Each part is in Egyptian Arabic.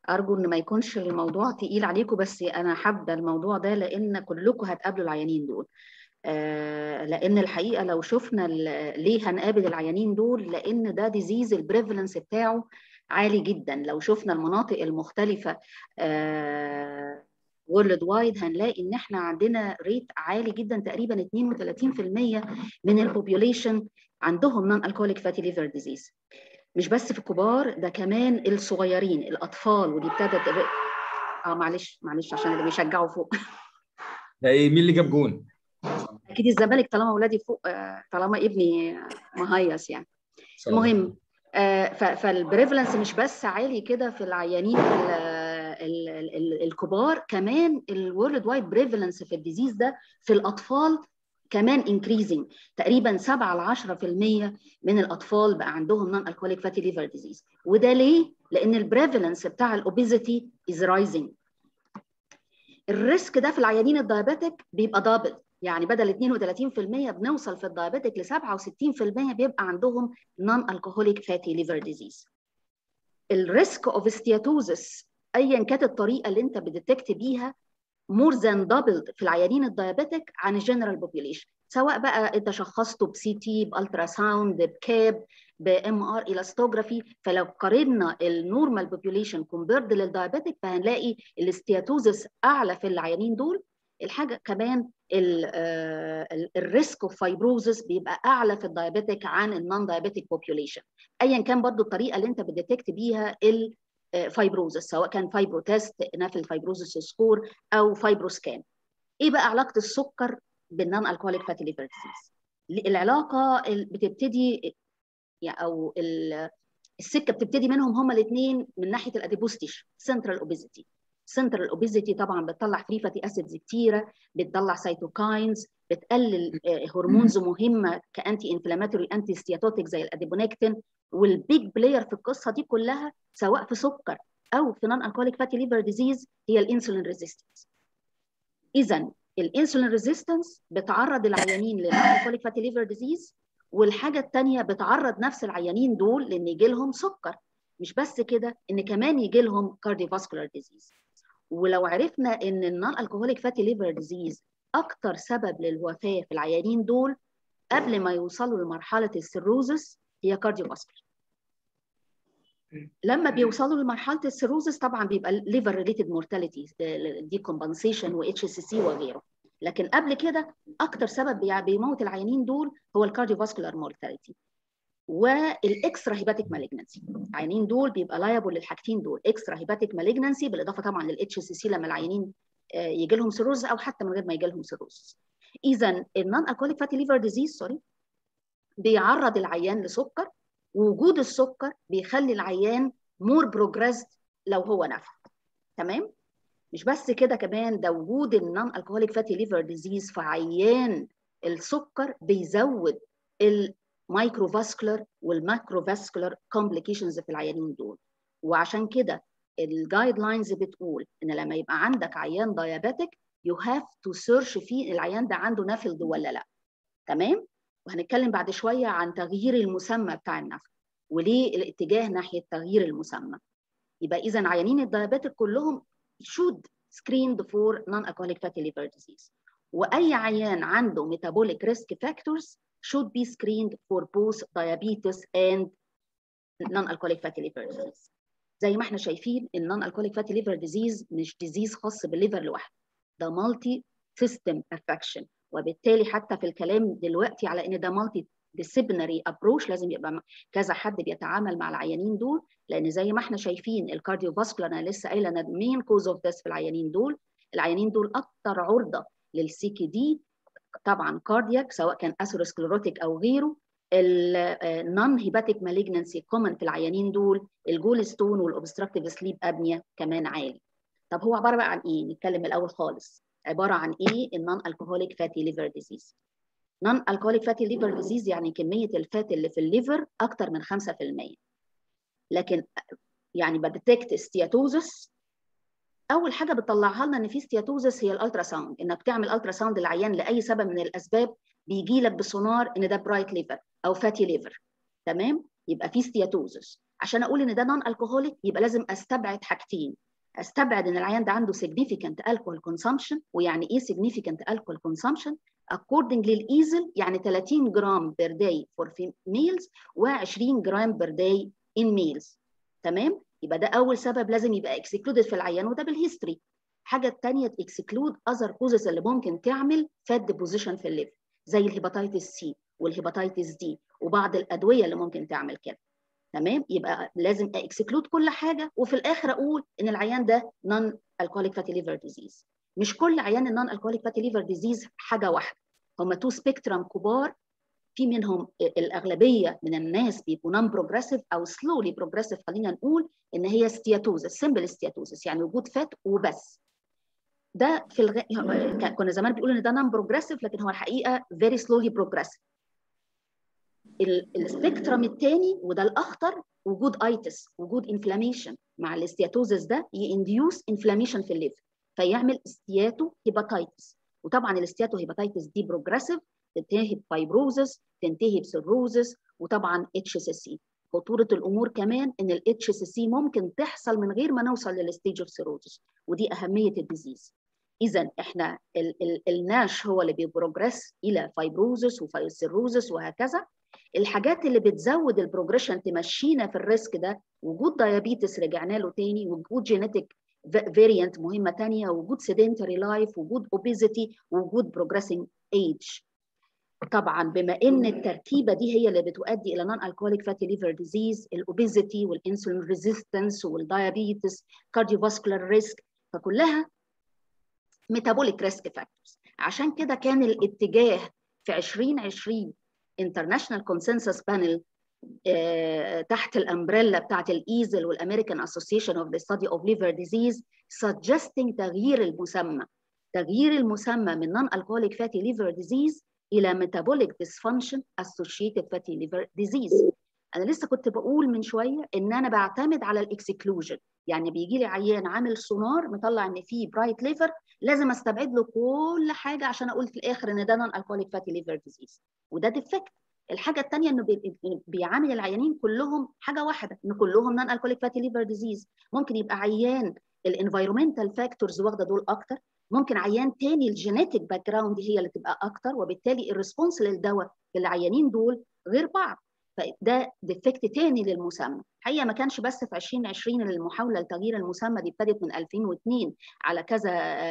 ارجو ان ما يكونش الموضوع تقيل عليكم بس انا حابه الموضوع ده لان كلكم هتقابلوا العيانين دول آه لان الحقيقه لو شفنا ليه هنقابل العيانين دول لان ده ديزيز البريفلنس بتاعه عالي جدا لو شفنا المناطق المختلفه آه وورلد وايد هنلاقي ان احنا عندنا ريت عالي جدا تقريبا 32% من البوبيوليشن عندهم نون الكوليك فاتي ليفر ديزيز مش بس في الكبار ده كمان الصغيرين الاطفال ودي ابتدت اه معلش معلش عشان اللي بيشجعوا فوق ده ايه مين اللي جاب جون؟ اكيد الزمالك طالما اولادي فوق طالما ابني مهيص يعني المهم آه فالبريفلنس مش بس عالي كده في العيانين ال ال ال الكبار كمان الورلد وايد بريفلنس في الديزيز ده في الاطفال كمان انكريزنج تقريبا 7 ل 10% من الاطفال بقى عندهم نون الكوليك فاتي ليفر ديزيز وده ليه؟ لان البريفلنس بتاع الاوبيزيتي از رايزنج الريسك ده في العيانين الدايابيتك بيبقى دبل يعني بدل 32% بنوصل في الدايابيتك ل 67% بيبقى عندهم نون الكحوليك فاتي ليفر ديزيز الريسك اوف ستياتوزس ايا كانت الطريقه اللي انت بتديتكت بيها مور ذان دبلد في العيانين الدايابيتك عن الجنرال بوبيوليشن سواء بقى انت شخصته بسي تي بالترا ساوند بكاب بام ار الاستوجرافي فلو قارنا النورمال بوبيوليشن كومبيرد للدايابيتك فهنلاقي الاستياتوزس اعلى في العيانين دول الحاجه كمان الريسك اوف فايبروزس بيبقى اعلى في الدايابيتك عن النون دايابيتك بوبيوليشن ايا كان برضو الطريقه اللي انت بتديتكت بيها الفايبروزس سواء كان فايبرو تيست نافل فايبروزس سكور او فايبروسكان ايه بقى علاقه السكر بالنون الكوليك فاتي ليفر ديزيز العلاقه بتبتدي او السكه بتبتدي منهم هما الاثنين من ناحيه الاديبوستيش سنترال اوبيزيتي سنترال اوبيزيتي طبعا بتطلع فري فاتي اسيدز كتيره بتطلع سيتوكاينز بتقلل هرمونز مهمه كانتي انفلاماتوري انتي ستياتوتيك زي الاديبونكتين والبيج بلاير في القصه دي كلها سواء في سكر او في نون الكوليك فاتي ليفر ديزيز هي الانسولين ريزيستنس اذا الانسولين ريزيستنس بتعرض العيانين لنون الكوليك فاتي ليفر ديزيز والحاجه الثانيه بتعرض نفس العيانين دول لان يجي لهم سكر مش بس كده ان كمان يجي لهم كارديوفاسكولار ديزيز ولو عرفنا ان النون الكحوليك فاتي ليفر ديزيز اكتر سبب للوفاه في العيانين دول قبل ما يوصلوا لمرحله السيروزس هي كارديوفاسكولار لما بيوصلوا لمرحله السيروزس طبعا بيبقى ليفر ريليتد مورتاليتي دي كومبنسيشن واتش سي سي وغيره لكن قبل كده اكتر سبب بيموت العيانين دول هو الكارديوفاسكولار مورتاليتي والاكسترا هيباتيك مالجنسي العيانين دول بيبقى لايبل للحاجتين دول اكسترا هيباتيك مالجنسي بالاضافه طبعا للاتش سي سي لما العيانين يجي لهم سيروز او حتى من غير ما يجي لهم سيروز اذا النون الكوليك فاتي ليفر ديزيز سوري بيعرض العيان لسكر ووجود السكر بيخلي العيان مور بروجريسد لو هو نفع تمام مش بس كده كمان ده وجود النون الكحوليك فاتي ليفر ديزيز في عيان السكر بيزود المايكروفاسكولار والماكروفاسكولار كومبليكيشنز في العيانين دول وعشان كده الجايد لاينز بتقول ان لما يبقى عندك عيان دايابيتك يو هاف تو سيرش فيه العيان ده عنده نفل ولا لا تمام وهنتكلم بعد شويه عن تغيير المسمى بتاع النفل وليه الاتجاه ناحيه تغيير المسمى يبقى اذا عيانين الدايابيتك كلهم should screened for non-alcoholic fatty liver disease واي عيان عنده metabolic risk factors should be screened for both diabetes and non-alcoholic fatty liver disease زي ما احنا شايفين النون alcoholic fatty liver disease مش ديزيز خاص بالليفر لوحده ده مالتي سيستم افكشن وبالتالي حتى في الكلام دلوقتي على ان ده مالتي ديسيبلينري ابروش لازم يبقى كذا حد بيتعامل مع العيانين دول لان زي ما احنا شايفين الكارديوفاسكولار انا لسه قايله ان المين كوز اوف ديث في العيانين دول العيانين دول اكثر عرضه للسي كي دي طبعا كاردياك سواء كان اثيروسكليروتيك او غيره النون هيباتيك مالجنسي كومن في العيانين دول الجول ستون والاوبستراكتيف سليب ابنيا كمان عالي طب هو عباره بقى عن ايه نتكلم الاول خالص عباره عن ايه النون الكحوليك فاتي ليفر ديزيز نون الكحوليك فاتي ليفر ديزيز يعني كميه الفات اللي في الليفر اكتر من 5% لكن يعني بديتكت ستياتوزس اول حاجه بتطلعها لنا ان في ستياتوزس هي الالترا ساوند انك تعمل الترا ساوند للعيان لاي سبب من الاسباب بيجي لك بسونار ان ده برايت ليفر او فاتي ليفر تمام يبقى في ستياتوزس عشان اقول ان ده نون الكحوليك يبقى لازم استبعد حاجتين استبعد ان العيان ده عنده significant alcohol consumption ويعني ايه significant alcohol consumption according للايزل يعني 30 جرام بير داي فور males و20 جرام بير داي in males تمام يبقى ده اول سبب لازم يبقى excluded في العيان وده بالهيستوري الحاجه الثانيه تكسكلود اذر كوزز اللي ممكن تعمل فات ديبوزيشن في الليفر زي الهيباتيتس سي والهيباتيتس دي وبعض الادويه اللي ممكن تعمل كده تمام يبقى لازم اكسكلود كل حاجه وفي الاخر اقول ان العيان ده نون الكوليك فاتي ليفر ديزيز مش كل عيان النون الكوليك فاتي ليفر ديزيز حاجه واحده هم تو سبيكترم كبار في منهم الاغلبيه من الناس بيبقوا نون بروجريسيف او سلولي بروجريسيف خلينا نقول ان هي ستياتوزس سمبل ستياتوزس يعني وجود فات وبس ده في الغ... كنا زمان بيقولوا ان ده نون بروجريسيف لكن هو الحقيقه فيري سلولي بروجريسيف السبيكترم الثاني وده الاخطر وجود ايتس وجود انفلاميشن مع الاستياتوزس ده ينديوس انفلاميشن في الليفر فيعمل استياتو هيباتيتس وطبعا الاستياتو هيباتيتس دي بروجريسيف تنتهي بفايبروزس تنتهي بسيروزس وطبعا اتش اس سي خطوره الامور كمان ان الاتش اس سي ممكن تحصل من غير ما نوصل للستيج اوف سيروزس ودي اهميه الديزيز اذا احنا ال ال الناش هو اللي بيبروجريس الى فايبروزس وسيروزس وهكذا الحاجات اللي بتزود البروجريشن تمشينا في الريسك ده وجود دايابيتس رجعنا له تاني وجود جينيتك فاريانت مهمه تانية وجود سيدنتري لايف وجود اوبيزيتي وجود بروجريسنج ايج طبعا بما ان التركيبه دي هي اللي بتؤدي الى نون الكوليك فاتي ليفر ديزيز الاوبيزيتي والانسولين ريزيستنس والدايابيتس كارديوفاسكولار ريسك فكلها ميتابوليك ريسك فاكتورز عشان كده كان الاتجاه في 2020 انترناشونال كونسنسس بانل تحت الامبريلا بتاعت الايزل والامريكان اسوسيشن اوف ذا ستادي اوف ليفر ديزيز suggesting تغيير المسمى تغيير المسمى من non alcoholic fatty liver disease الى metabolic dysfunction associated fatty liver disease انا لسه كنت بقول من شويه ان انا بعتمد على الاكسكلوجن يعني بيجي لي عيان عامل سونار مطلع ان فيه برايت ليفر لازم استبعد له كل حاجه عشان اقول في الاخر ان ده نون الكوليك فاتي ليفر ديزيز وده ديفكت الحاجه الثانيه انه بيعامل العيانين كلهم حاجه واحده ان كلهم نون الكوليك فاتي ليفر ديزيز ممكن يبقى عيان الانفايرمنتال فاكتورز واخده دول اكتر ممكن عيان تاني الجينيتك باك جراوند هي اللي تبقى اكتر وبالتالي الريسبونس للدواء في العيانين دول غير بعض فده ديفكت تاني للمسمى الحقيقه ما كانش بس في 2020 المحاوله لتغيير المسمى دي ابتدت من 2002 على كذا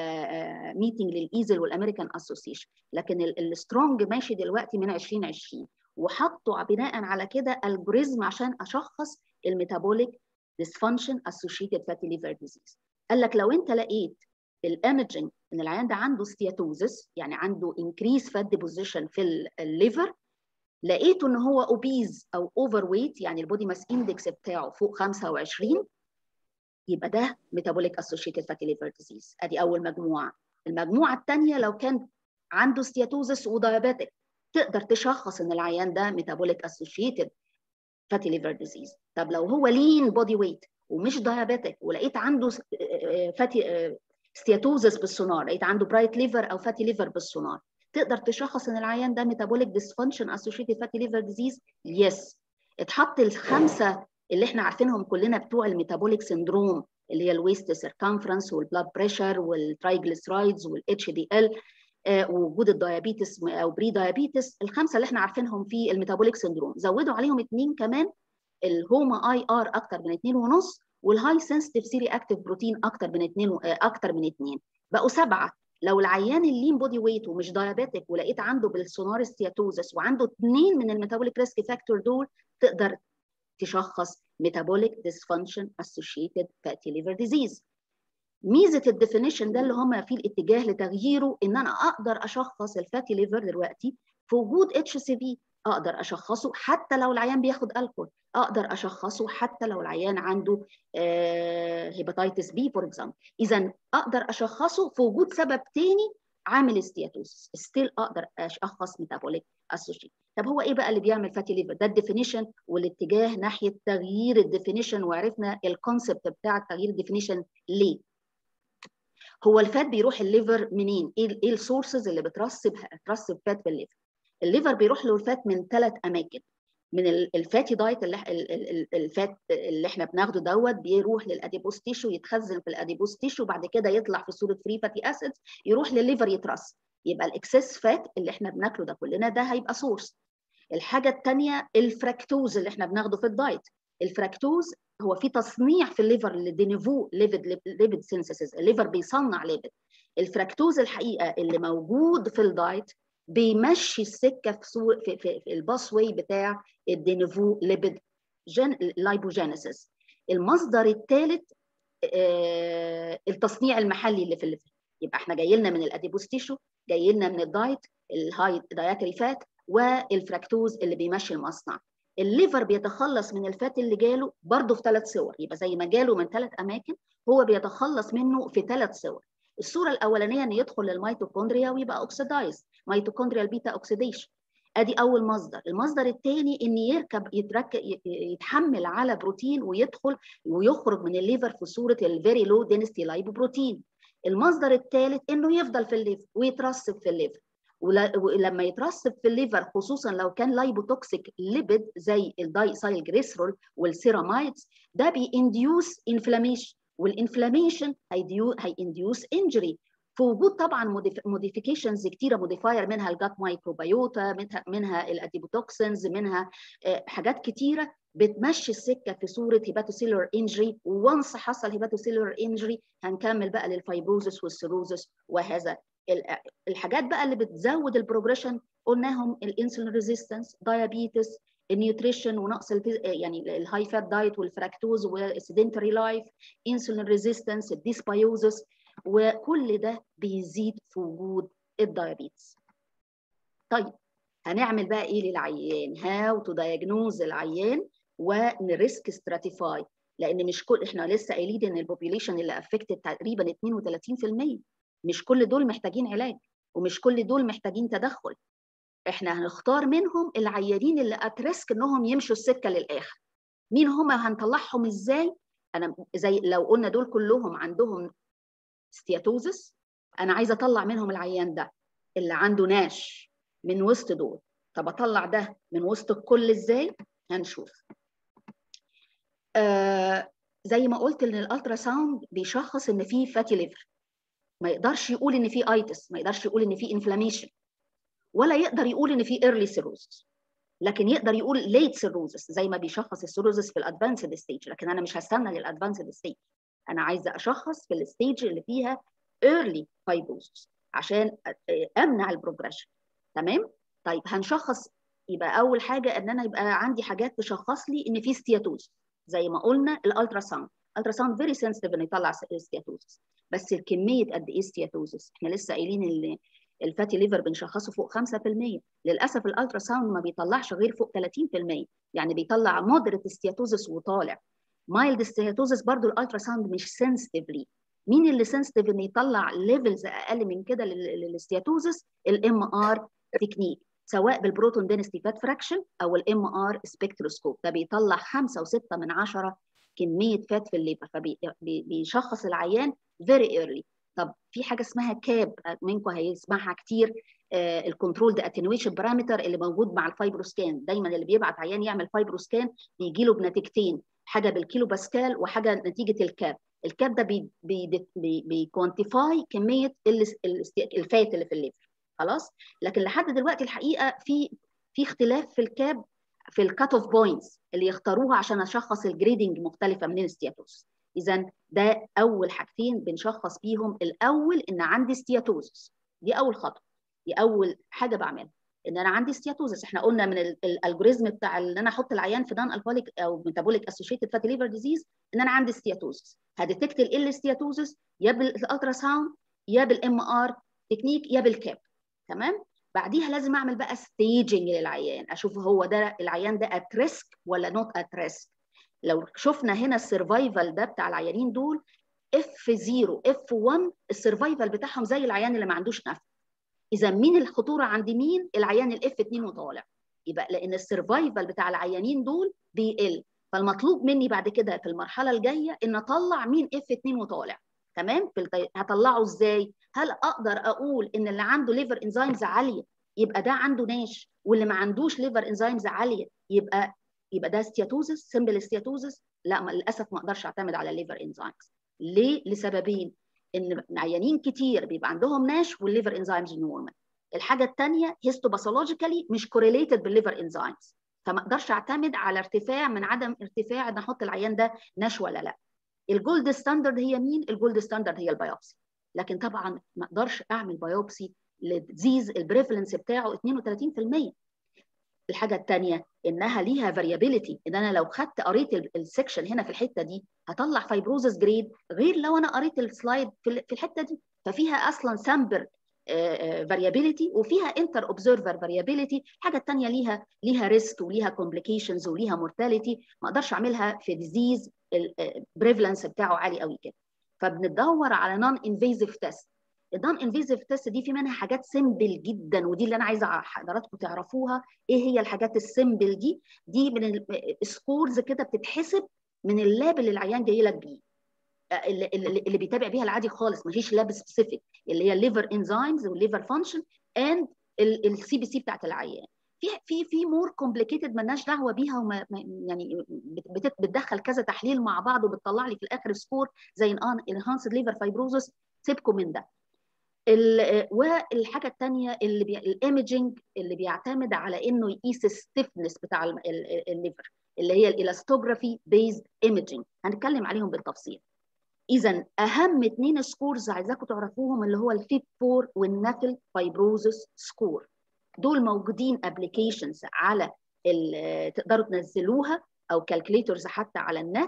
ميتنج للايزل والامريكان اسوسيشن لكن السترونج ماشي دلوقتي من 2020 وحطوا بناء على كده الجوريزم عشان اشخص الميتابوليك dysfunction associated fatty liver disease قال لك لو انت لقيت الايمجنج ان العيان ده عنده ستياتوزس يعني عنده increase fat deposition في الليفر لقيته ان هو اوبيز او اوفر ويت يعني البودي ماس اندكس بتاعه فوق 25 يبقى ده ميتابوليك اسوشيتد فاتي ليفر ديزيز ادي اول مجموعه المجموعه الثانيه لو كان عنده ستياتوزس ودايابيتك تقدر تشخص ان العيان ده ميتابوليك اسوشيتد فاتي ليفر ديزيز طب لو هو لين بودي ويت ومش دايابيتك ولقيت عنده فاتي ستياتوزس بالسونار لقيت عنده برايت ليفر او فاتي ليفر بالسونار تقدر تشخص ان العيان ده ميتابوليك ديسفانكشن اسوشيتد فاتي ليفر ديزيز يس اتحط الخمسه اللي احنا عارفينهم كلنا بتوع الميتابوليك سندروم اللي هي الويست سيركمفرنس والبلاد بريشر والترايجليسرايدز والاتش دي ال ووجود الدايابيتس او بري دايابيتس الخمسه اللي احنا عارفينهم في الميتابوليك سندروم زودوا عليهم اثنين كمان الهوما اي ار اكتر من اثنين ونص والهاي سنسيتيف سيري اكتيف بروتين اكتر من اثنين و... اكتر من اثنين بقوا سبعه لو العيان اللين بودي ويت ومش دايابيتك ولقيت عنده بالسونار ستياتوزس وعنده اثنين من الميتابوليك ريسك فاكتور دول تقدر تشخص metabolic dysfunction associated fatty liver disease ميزه الديفينيشن ده اللي هم فيه الاتجاه لتغييره ان انا اقدر اشخص الفاتي ليفر دلوقتي في وجود اتش سي في اقدر اشخصه حتى لو العيان بياخد الكول اقدر اشخصه حتى لو العيان عنده هيباتيتس بي فور اكزامبل اذا اقدر اشخصه في وجود سبب تاني عامل ستياتوس ستيل اقدر اشخص ميتابوليك اسوشيت طب هو ايه بقى اللي بيعمل فاتي ليفر ده الديفينيشن والاتجاه ناحيه تغيير الديفينيشن وعرفنا الكونسبت بتاع تغيير الديفينيشن ليه هو الفات بيروح الليفر منين ايه ايه السورسز اللي بترسب ترسب فات بالليفر الليفر بيروح له الفات من ثلاث اماكن من الفاتي دايت اللي الفات اللي احنا بناخده دوت بيروح للاديبوس تيشو يتخزن في الاديبوس تيشو بعد كده يطلع في صوره فري فاتي اسيدز يروح للليفر يترص يبقى الاكسس فات اللي احنا بناكله ده كلنا ده هيبقى سورس الحاجه الثانيه الفراكتوز اللي احنا بناخده في الدايت الفراكتوز هو في تصنيع في الليفر للدينيفو ليبيد ليبيد سينثيسيس الليفر بيصنع ليبيد الفراكتوز الحقيقه اللي موجود في الدايت بيمشي السكه في, سو... في, في, في الباس واي بتاع الدينيفو ليبيد جن... لايبوجينيسيس المصدر الثالث آه التصنيع المحلي اللي في الليفر يبقى احنا جاي لنا من الاديبوس تيشو جاي لنا من الدايت الهاي دايتري فات والفراكتوز اللي بيمشي المصنع الليفر بيتخلص من الفات اللي جاله برضه في ثلاث صور يبقى زي ما جاله من ثلاث اماكن هو بيتخلص منه في ثلاث صور الصوره الاولانيه ان يدخل للميتوكوندريا ويبقى اوكسيدايز ميتوكوندريال بيتا اوكسيديشن ادي اول مصدر المصدر الثاني ان يركب يتركب يتحمل على بروتين ويدخل ويخرج من الليفر في صوره الفيري لو دينستي لايبوبروتين المصدر الثالث انه يفضل في الليفر ويترسب في الليفر ولما يترسب في الليفر خصوصا لو كان لايبوتوكسيك ليبيد زي الدايسايل جليسرول والسيرامايدز ده بينديوس انفلاميشن والانفلاميشن هينديوس انجري في وجود طبعا موديفيكيشنز كتيره موديفاير منها الجات مايكروبيوتا منها منها الاديبوتوكسنز منها حاجات كتيره بتمشي السكه في صوره هيباتوسيلر انجري وانس حصل هيباتوسيلر انجري هنكمل بقى للفايبروزس والسيروزس وهذا الحاجات بقى اللي بتزود البروجريشن قلناهم الانسولين ريزيستنس دايابيتس النيوتريشن ونقص الفيز... يعني الهاي فات دايت والفراكتوز والسيدنتري لايف انسولين ريزيستنس الديسبايوزس وكل ده بيزيد في وجود الدايابيتس طيب هنعمل بقى ايه للعيان هاو تو دايجنوز العيان ونريسك ستراتيفاي لان مش كل احنا لسه قايلين ان البوبيليشن اللي افكتد تقريبا 32% مش كل دول محتاجين علاج ومش كل دول محتاجين تدخل احنا هنختار منهم العيانين اللي اتريسك انهم يمشوا السكه للاخر مين هم هنطلعهم ازاي انا زي لو قلنا دول كلهم عندهم ستياتوزس انا عايزه اطلع منهم العيان ده اللي عنده ناش من وسط دول طب اطلع ده من وسط الكل ازاي هنشوف آه زي ما قلت ان الالترا ساوند بيشخص ان في فاتي ليفر ما يقدرش يقول ان في ايتس ما يقدرش يقول ان في انفلاميشن ولا يقدر يقول ان في ايرلي سيروزس لكن يقدر يقول ليت سيروزس زي ما بيشخص السيروزس في الادفانسد ستيج لكن انا مش هستنى للادفانسد ستيج انا عايزه اشخص في الستيج اللي فيها ايرلي فايبروزس عشان امنع البروجريشن تمام طيب هنشخص يبقى اول حاجه ان انا يبقى عندي حاجات تشخص لي ان في ستياتوز زي ما قلنا الالترا ساوند الالترا ساوند فيري سنسيتيف انه يطلع ستياتوزس بس الكميه قد ايه ستياتوزس احنا لسه قايلين ان الفاتي ليفر بنشخصه فوق 5% للاسف الالترا ساوند ما بيطلعش غير فوق 30% يعني بيطلع مودريت ستياتوزس وطالع مايلد ستياتوزس برضو الالترا ساوند مش سنسيتيفلي مين اللي سنسيتيف ان يطلع ليفلز اقل من كده للستياتوزس الام ار تكنيك سواء بالبروتون دينستي فات فراكشن او الام ار سبكتروسكوب ده بيطلع 5 و6 من 10 كميه فات في الليفر فبيشخص العيان فيري ايرلي طب في حاجه اسمها كاب منكم هيسمعها كتير آه الكنترول ده اتنويشن بارامتر اللي موجود مع الفايبروسكان دايما اللي بيبعت عيان يعمل فايبروسكان بيجي له بنتيجتين حاجه بالكيلو باسكال وحاجه نتيجه الكاب الكاب ده بي بي بي بيكوانتيفاي كميه الفات اللي في الليفر خلاص لكن لحد دلوقتي الحقيقه في في اختلاف في الكاب في الكات اوف بوينتس اللي يختاروها عشان اشخص الجريدنج مختلفه من الستياتوس اذا ده اول حاجتين بنشخص بيهم الاول ان عندي ستياتوزس دي اول خطوه دي اول حاجه بعملها ان انا عندي ستياتوزس احنا قلنا من الالجوريزم بتاع ان انا احط العيان في نان الكوليك او ميتابوليك اسوشيتد فاتي ليفر ديزيز ان انا عندي ستياتوزس هديتكت ال ستياتوزس يا بالالترا ساوند يا بالام ار تكنيك يا بالكاب تمام بعديها لازم اعمل بقى ستيجنج للعيان اشوف هو ده العيان ده ات ريسك ولا نوت ات ريسك لو شفنا هنا السرفايفل ده بتاع العيانين دول اف 0 اف 1 السرفايفل بتاعهم زي العيان اللي ما عندوش نفس اذا مين الخطوره عند مين العيان الاف 2 وطالع يبقى لان السرفايفل بتاع العيانين دول بيقل فالمطلوب مني بعد كده في المرحله الجايه ان اطلع مين اف 2 وطالع تمام هطلعه ازاي هل اقدر اقول ان اللي عنده ليفر انزيمز عاليه يبقى ده عنده ناش واللي ما عندوش ليفر انزيمز عاليه يبقى يبقى ده ستياتوزس سمبل ستياتوزس لا للاسف ما اقدرش اعتمد على الليفر انزيمز ليه لسببين ان عيانين كتير بيبقى عندهم ناش والليفر انزيمز نورمال الحاجه الثانيه هيستوباثولوجيكالي مش كوريليتد بالليفر انزيمز فما اقدرش اعتمد على ارتفاع من عدم ارتفاع ان احط العيان ده ناش ولا لا الجولد ستاندرد هي مين الجولد ستاندرد هي البيوبسي لكن طبعا ما اقدرش اعمل بايوبسي لديزيز البريفلنس بتاعه 32% الحاجه الثانيه انها ليها فاريابيليتي ان انا لو خدت قريت السكشن هنا في الحته دي هطلع فايبروزس جريد غير لو انا قريت السلايد في الحته دي ففيها اصلا سامبل فاريابيليتي وفيها انتر اوبزرفر فاريابيليتي الحاجه الثانيه ليها ليها ريسك وليها كومبليكيشنز وليها مورتاليتي ما اقدرش اعملها في ديزيز البريفلنس بتاعه عالي قوي كده فبندور على نون انفيزيف تيست النون انفيزيف تيست دي في منها حاجات سيمبل جدا ودي اللي انا عايزه حضراتكم تعرفوها ايه هي الحاجات السيمبل دي دي من السكورز كده بتتحسب من اللاب اللي العيان جاي لك بيه اللي, اللي بيتابع بيها العادي خالص مفيش لاب سبيسيفيك اللي هي الليفر انزيمز والليفر فانكشن اند السي بي سي بتاعت العيان في في في مور كومبليكيتد مالناش دعوه بيها وما يعني بتدخل كذا تحليل مع بعض وبتطلع لي في الاخر سكور زي انهانسد ليفر فايبروزس سيبكم من ده والحاجه الثانيه اللي بي... الايمجنج اللي بيعتمد على انه يقيس الستيفنس بتاع الليفر اللي هي الالاستوجرافي بيزد ايمجنج هنتكلم عليهم بالتفصيل اذا اهم اثنين سكورز عايزاكم تعرفوهم اللي هو الفيب 4 والنافل فايبروزس سكور دول موجودين ابلكيشنز على تقدروا تنزلوها او كالكوليترز حتى على النت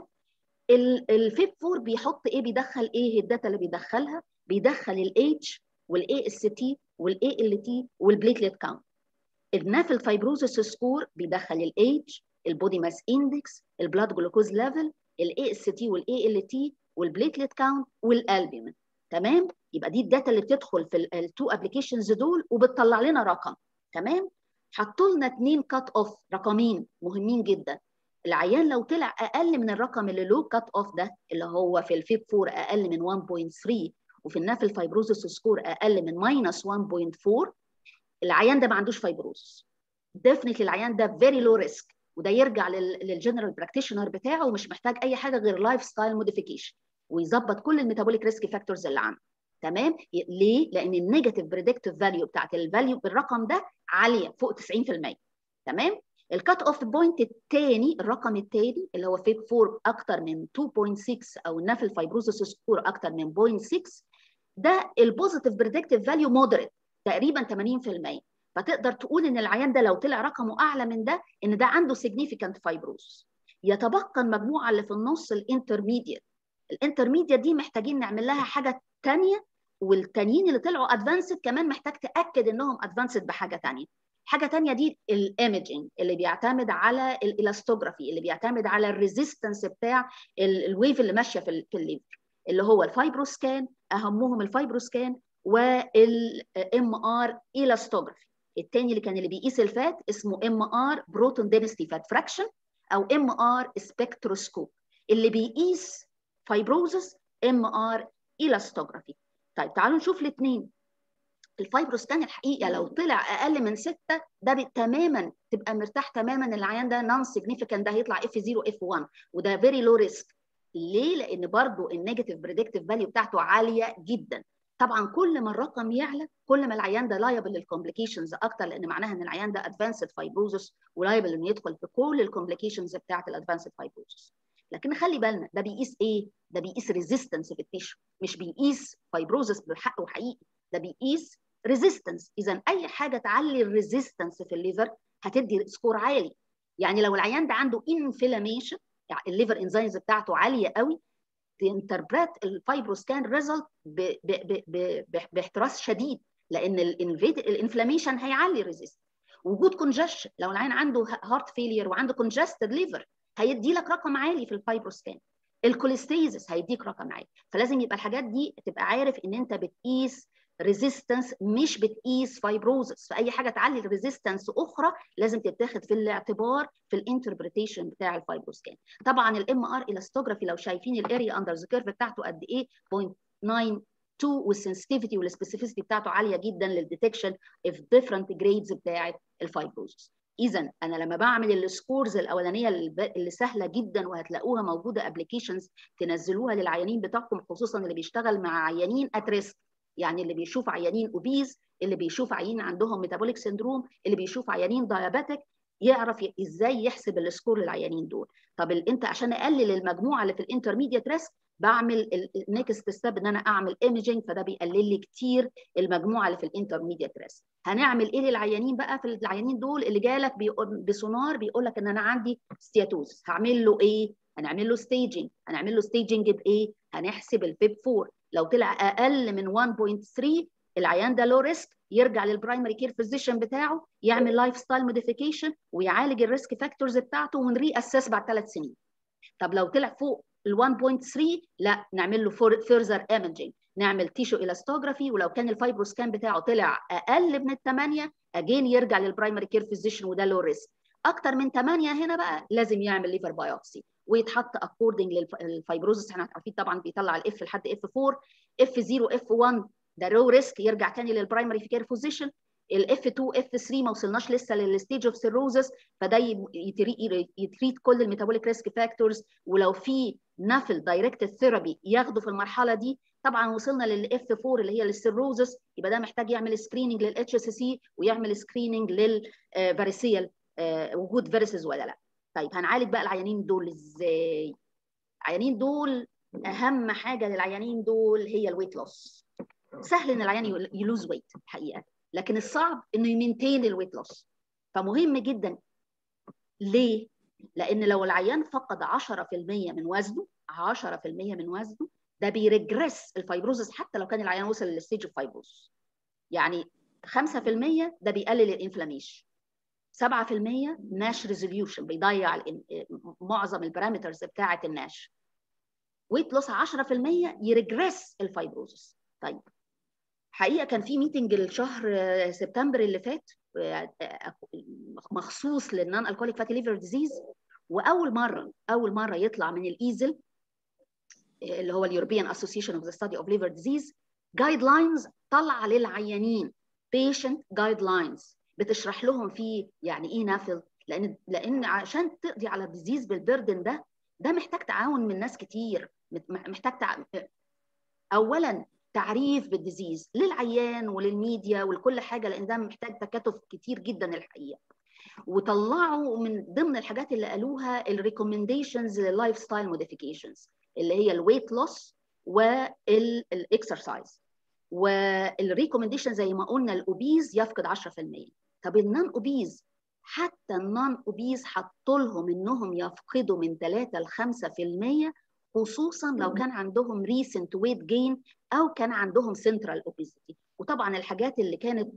الفيب 4 بيحط ايه بيدخل ايه الداتا اللي بيدخلها بيدخل الايدج والاي اس تي والاي ال تي والبليتلت كاونت النافل فايبروزس سكور بيدخل الايدج البودي ماس اندكس البلاد جلوكوز ليفل الاي اس تي والاي ال تي والبليتلت كاونت والالبومين تمام يبقى دي الداتا اللي بتدخل في التو ابلكيشنز دول وبتطلع لنا رقم تمام حطوا لنا اثنين كات اوف رقمين مهمين جدا العيان لو طلع اقل من الرقم اللي له كات اوف ده اللي هو في الفيب 4 اقل من 1.3 وفي النافل فايبروزس سكور اقل من ماينس 1.4 العيان ده ما عندوش فايبروزس ديفنتلي العيان ده فيري لو ريسك وده يرجع للجنرال براكتيشنر بتاعه ومش محتاج اي حاجه غير لايف ستايل موديفيكيشن ويظبط كل الميتابوليك ريسك فاكتورز اللي عنده تمام ليه لان النيجاتيف بريدكتيف فاليو بتاعت الفاليو بالرقم ده عاليه فوق 90% تمام الكات اوف بوينت الثاني الرقم الثاني اللي هو فيب 4 اكتر من 2.6 او النافل فايبروزس سكور اكتر من 0.6 ده البوزيتيف بريدكتيف فاليو مودريت تقريبا 80% فتقدر تقول ان العيان ده لو طلع رقمه اعلى من ده ان ده عنده significant fibrosis يتبقى المجموعه اللي في النص الانترميديت الانترميديت دي محتاجين نعمل لها حاجه ثانيه والتانيين اللي طلعوا ادفانسد كمان محتاج تاكد انهم ادفانسد بحاجه ثانيه حاجه ثانيه دي الايمجنج اللي بيعتمد على الالاستوجرافي اللي بيعتمد على الريزيستنس بتاع الويف اللي ماشيه في الليفر اللي هو الفايبروسكان اهمهم الفايبروسكان والام ار الاستوجرافي الثاني اللي كان اللي بيقيس الفات اسمه ام ار بروتون دينستي فات فراكشن او ام ار سبكتروسكوب اللي بيقيس فايبروزس ام ار الاستوجرافي طيب تعالوا نشوف الاثنين الفايبروسكان الحقيقه لو طلع اقل من 6 ده تماما تبقى مرتاح تماما العيان ده نون سيجنيفيكانت ده هيطلع اف 0 اف 1 وده فيري لو ريسك ليه؟ لان برضو النيجاتيف بريدكتيف فاليو بتاعته عاليه جدا طبعا كل ما الرقم يعلى كل ما العيان ده لايبل للكومبليكيشنز اكتر لان معناها ان العيان ده ادفانسد فايبروزس ولايبل انه يدخل في كل الكومبليكيشنز بتاعه الادفانسد فايبروزس لكن خلي بالنا ده بيقيس ايه؟ ده بيقيس ريزيستنس في التيشو مش بيقيس فايبروزس بالحق وحقيقي ده بيقيس ريزيستنس اذا اي حاجه تعلي الريزيستنس في الليفر هتدي سكور عالي يعني لو العيان ده عنده انفلاميشن يعني الليفر انزيمز بتاعته عاليه قوي تنتربريت الفايبروسكان ريزلت باحتراس شديد لان الانفلاميشن هيعلي الريزيست وجود كونجشن لو العين عنده هارت فيلير وعنده كونجستد ليفر هيدي لك رقم عالي في الفايبروسكان الكوليستيزس هيديك رقم عالي فلازم يبقى الحاجات دي تبقى عارف ان انت بتقيس ريزيستنس مش بتقيس فايبروزس فاي حاجه تعلي الريزيستنس اخرى لازم تتاخد في الاعتبار في الانتربريتيشن بتاع الفايبروسكان طبعا الام ار الاستوجرافي لو شايفين الاريا اندر ذا كيرف بتاعته قد ايه 0.92 والسنسيتيفيتي والسبيسيفيسيتي بتاعته عاليه جدا للديتكشن اوف ديفرنت جريدز بتاعه الفايبروزس اذا انا لما بعمل السكورز الاولانيه اللي سهله جدا وهتلاقوها موجوده ابلكيشنز تنزلوها للعيانين بتاعكم خصوصا اللي بيشتغل مع عيانين اتريسك يعني اللي بيشوف عيانين اوبيز اللي بيشوف عيانين عندهم ميتابوليك سندروم اللي بيشوف عيانين دايابيتك يعرف ازاي يحسب السكور للعيانين دول طب انت عشان اقلل المجموعه اللي في الانترميديت ريسك بعمل النكست ستيب ان انا اعمل ايمجنج فده بيقلل لي كتير المجموعه اللي في الانترميديت ريسك هنعمل ايه للعيانين بقى في العيانين دول اللي جالك بسونار بيقول لك ان انا عندي ستياتوز هعمل له ايه هنعمل له ستيجنج هنعمل له ستيجنج بايه هنحسب البيب 4 لو طلع اقل من 1.3 العيان ده لو ريسك يرجع للبرايمري كير فيزيشن بتاعه يعمل لايف ستايل موديفيكيشن ويعالج الريسك فاكتورز بتاعته ونري اسس بعد ثلاث سنين طب لو طلع فوق ال 1.3 لا نعمل له فيرذر ايمجنج نعمل تيشو الاستوجرافي ولو كان الفايبروسكان بتاعه طلع اقل من الثمانيه اجين يرجع للبرايمري كير فيزيشن وده لو ريسك اكتر من 8 هنا بقى لازم يعمل ليفر بايوبسي ويتحط اكوردنج للفايبروزس احنا عارفين طبعا بيطلع الاف لحد اف 4 اف 0 اف 1 ده لو ريسك يرجع تاني للبرايمري كير فيزيشن الاف 2 اف 3 ما وصلناش لسه للستيج اوف سيروزس فده يتريت كل الميتابوليك ريسك فاكتورز ولو في نفل دايركتد ثيرابي ياخده في المرحله دي طبعا وصلنا للاف 4 اللي هي للسيروزس يبقى ده محتاج يعمل سكريننج للاتش اس سي ويعمل سكريننج للفاريسيال وجود فيرسز ولا لا طيب هنعالج بقى العيانين دول ازاي العيانين دول اهم حاجه للعيانين دول هي الويت لوس سهل ان العيان يلوز ويت الحقيقه لكن الصعب انه يمنتين الويت لوس فمهم جدا ليه لان لو العيان فقد 10% من وزنه 10% من وزنه ده بيرجريس الفايبروزس حتى لو كان العيان وصل للستيج اوف فايبروز يعني 5% ده بيقلل الانفلاميشن 7% ناش ريزوليوشن بيضيع معظم البارامترز بتاعه الناش ويت لوس 10% يرجريس الفايبروزس طيب حقيقه كان في ميتنج الشهر سبتمبر اللي فات مخصوص للنون الكوليك فاتي ليفر ديزيز واول مره اول مره يطلع من الايزل اللي هو اليوروبيان اسوسيشن اوف ذا ستادي اوف ليفر ديزيز جايد لاينز طالعه للعيانين بيشنت جايد لاينز بتشرح لهم فيه يعني ايه نافل لان لان عشان تقضي على الديزيز بالبردن ده ده محتاج تعاون من ناس كتير محتاج تع... اولا تعريف بالديزيز للعيان وللميديا ولكل حاجه لان ده محتاج تكاتف كتير جدا الحقيقه وطلعوا من ضمن الحاجات اللي قالوها الريكومنديشنز لللايف ستايل موديفيكيشنز اللي هي الويت لوس والاكسرسايز والريكومنديشن زي ما قلنا الاوبيز يفقد 10% طب النون اوبيز حتى النون اوبيز حطوا لهم انهم يفقدوا من 3 ل 5% خصوصا لو كان عندهم ريسنت ويت جين او كان عندهم سنترال اوبيزيتي وطبعا الحاجات اللي كانت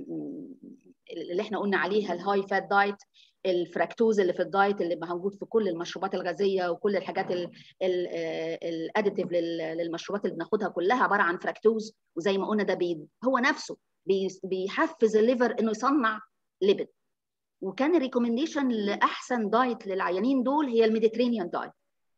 اللي احنا قلنا عليها الهاي فات دايت الفراكتوز اللي في الدايت اللي موجود في كل المشروبات الغازيه وكل الحاجات الاديتيف للمشروبات اللي بناخدها كلها عباره عن فراكتوز وزي ما قلنا ده بي هو نفسه بي بيحفز الليفر انه يصنع ليبيد وكان الريكومنديشن لاحسن دايت للعيانين دول هي الميديترينيان دايت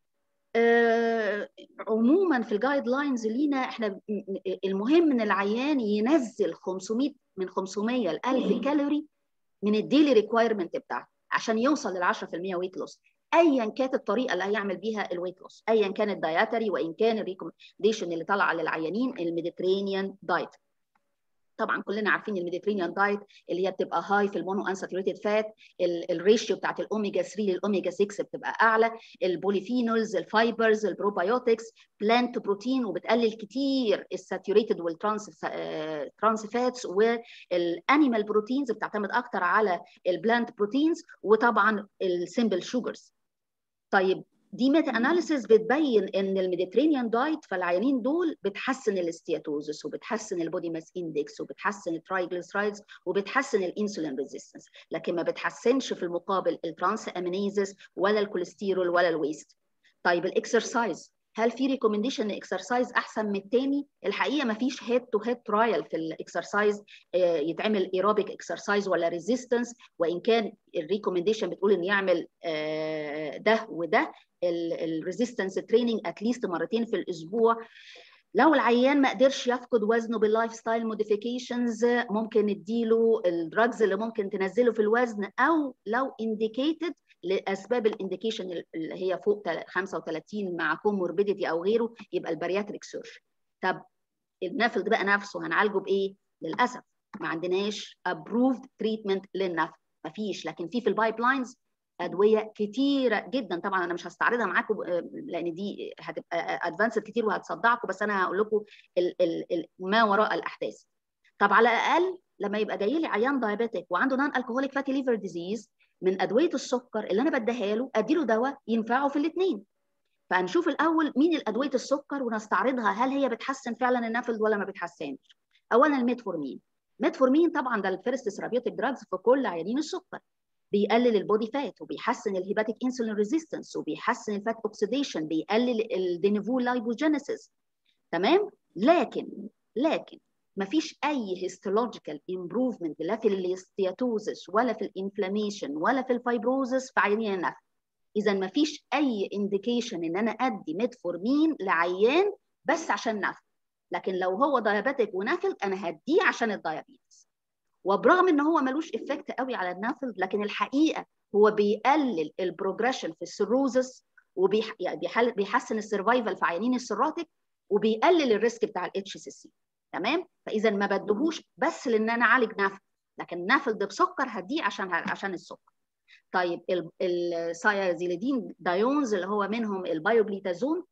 آه عموما في الجايد لاينز لينا احنا المهم ان العيان ينزل 500 من 500 ل 1000 كالوري من الديلي ريكوايرمنت بتاعته عشان يوصل لل 10% ويت لوس ايا كانت الطريقه اللي هيعمل بيها الويت لوس ايا كان الدايتري وان كان الريكومنديشن اللي طالعه للعيانين الميديترينيان دايت طبعا كلنا عارفين الميديترينيان دايت اللي هي بتبقى هاي في المونو انساتوريتد فات الريشيو بتاعت الاوميجا 3 للاوميجا 6 بتبقى اعلى البوليفينولز الفايبرز البروبايوتكس بلانت بروتين وبتقلل كتير الساتوريتد والترانس ترانس فاتس والانيمال بروتينز بتعتمد اكتر على البلانت بروتينز وطبعا السمبل شوجرز طيب دي ميتا اناليسيس بتبين ان الميديترينيان دايت فالعيانين دول بتحسن الاستياتوزس وبتحسن البودي ماس اندكس وبتحسن الترايجليسرايدز وبتحسن الانسولين ريزيستنس لكن ما بتحسنش في المقابل الترانس امينيزز ولا الكوليسترول ولا الويست طيب الاكسرسايز هل في ريكومنديشن اكسرسايز احسن من الثاني؟ الحقيقه ما فيش هيد تو هيد ترايل في الاكسرسايز يتعمل ايروبيك اكسرسايز ولا ريزيستنس وان كان الريكومنديشن بتقول ان يعمل ده وده الريزيستنس تريننج اتليست مرتين في الاسبوع لو العيان ما قدرش يفقد وزنه باللايف ستايل موديفيكيشنز ممكن نديله الدراجز اللي ممكن تنزله في الوزن او لو انديكيتد لاسباب الانديكيشن اللي هي فوق 35 مع كوموربيديتي او غيره يبقى البارياتريك سيرجري طب النفل بقى نفسه هنعالجه بايه؟ للاسف ما عندناش ابروفد تريتمنت للنفل ما فيش لكن في في البايب لاينز ادويه كتيره جدا طبعا انا مش هستعرضها معاكم لان دي هتبقى ادفانسد كتير وهتصدعكم بس انا هقول لكم ال ال ال ما وراء الاحداث طب على الاقل لما يبقى جاي لي عيان دايابيتك وعنده نون الكهوليك فاتي ليفر ديزيز من ادويه السكر اللي انا بديها له ادي له دواء ينفعه في الاثنين فهنشوف الاول مين الادويه السكر ونستعرضها هل هي بتحسن فعلا النفل ولا ما بتحسنش اولا الميتفورمين ميتفورمين طبعا ده الفيرست ثيرابيوتيك دراجز في كل عيانين السكر بيقلل البودي فات وبيحسن الهيباتيك انسولين ريزيستنس وبيحسن الفات اوكسيديشن بيقلل الدينيفول لايبوجينيسيس تمام لكن لكن ما فيش اي هيستولوجيكال امبروفمنت لا في الاستياتوزس ولا في الانفلاميشن ولا في الفايبروزس في عيانين النفس اذا ما فيش اي انديكيشن ان انا ادي ميتفورمين لعيان بس عشان نفل لكن لو هو دايابيتك ونفل انا هديه عشان الدايابيتس وبرغم ان هو ملوش افكت قوي على النفل لكن الحقيقه هو بيقلل البروجريشن في السيروزس وبيحسن السرفايفل في عيانين السيروتيك وبيقلل الريسك بتاع الاتش سي سي تمام فاذا ما بدهوش بس لان انا اعالج نفل لكن النفل ده بسكر هديه عشان عشان السكر طيب السايازيليدين دايونز اللي هو منهم البايوجليتازون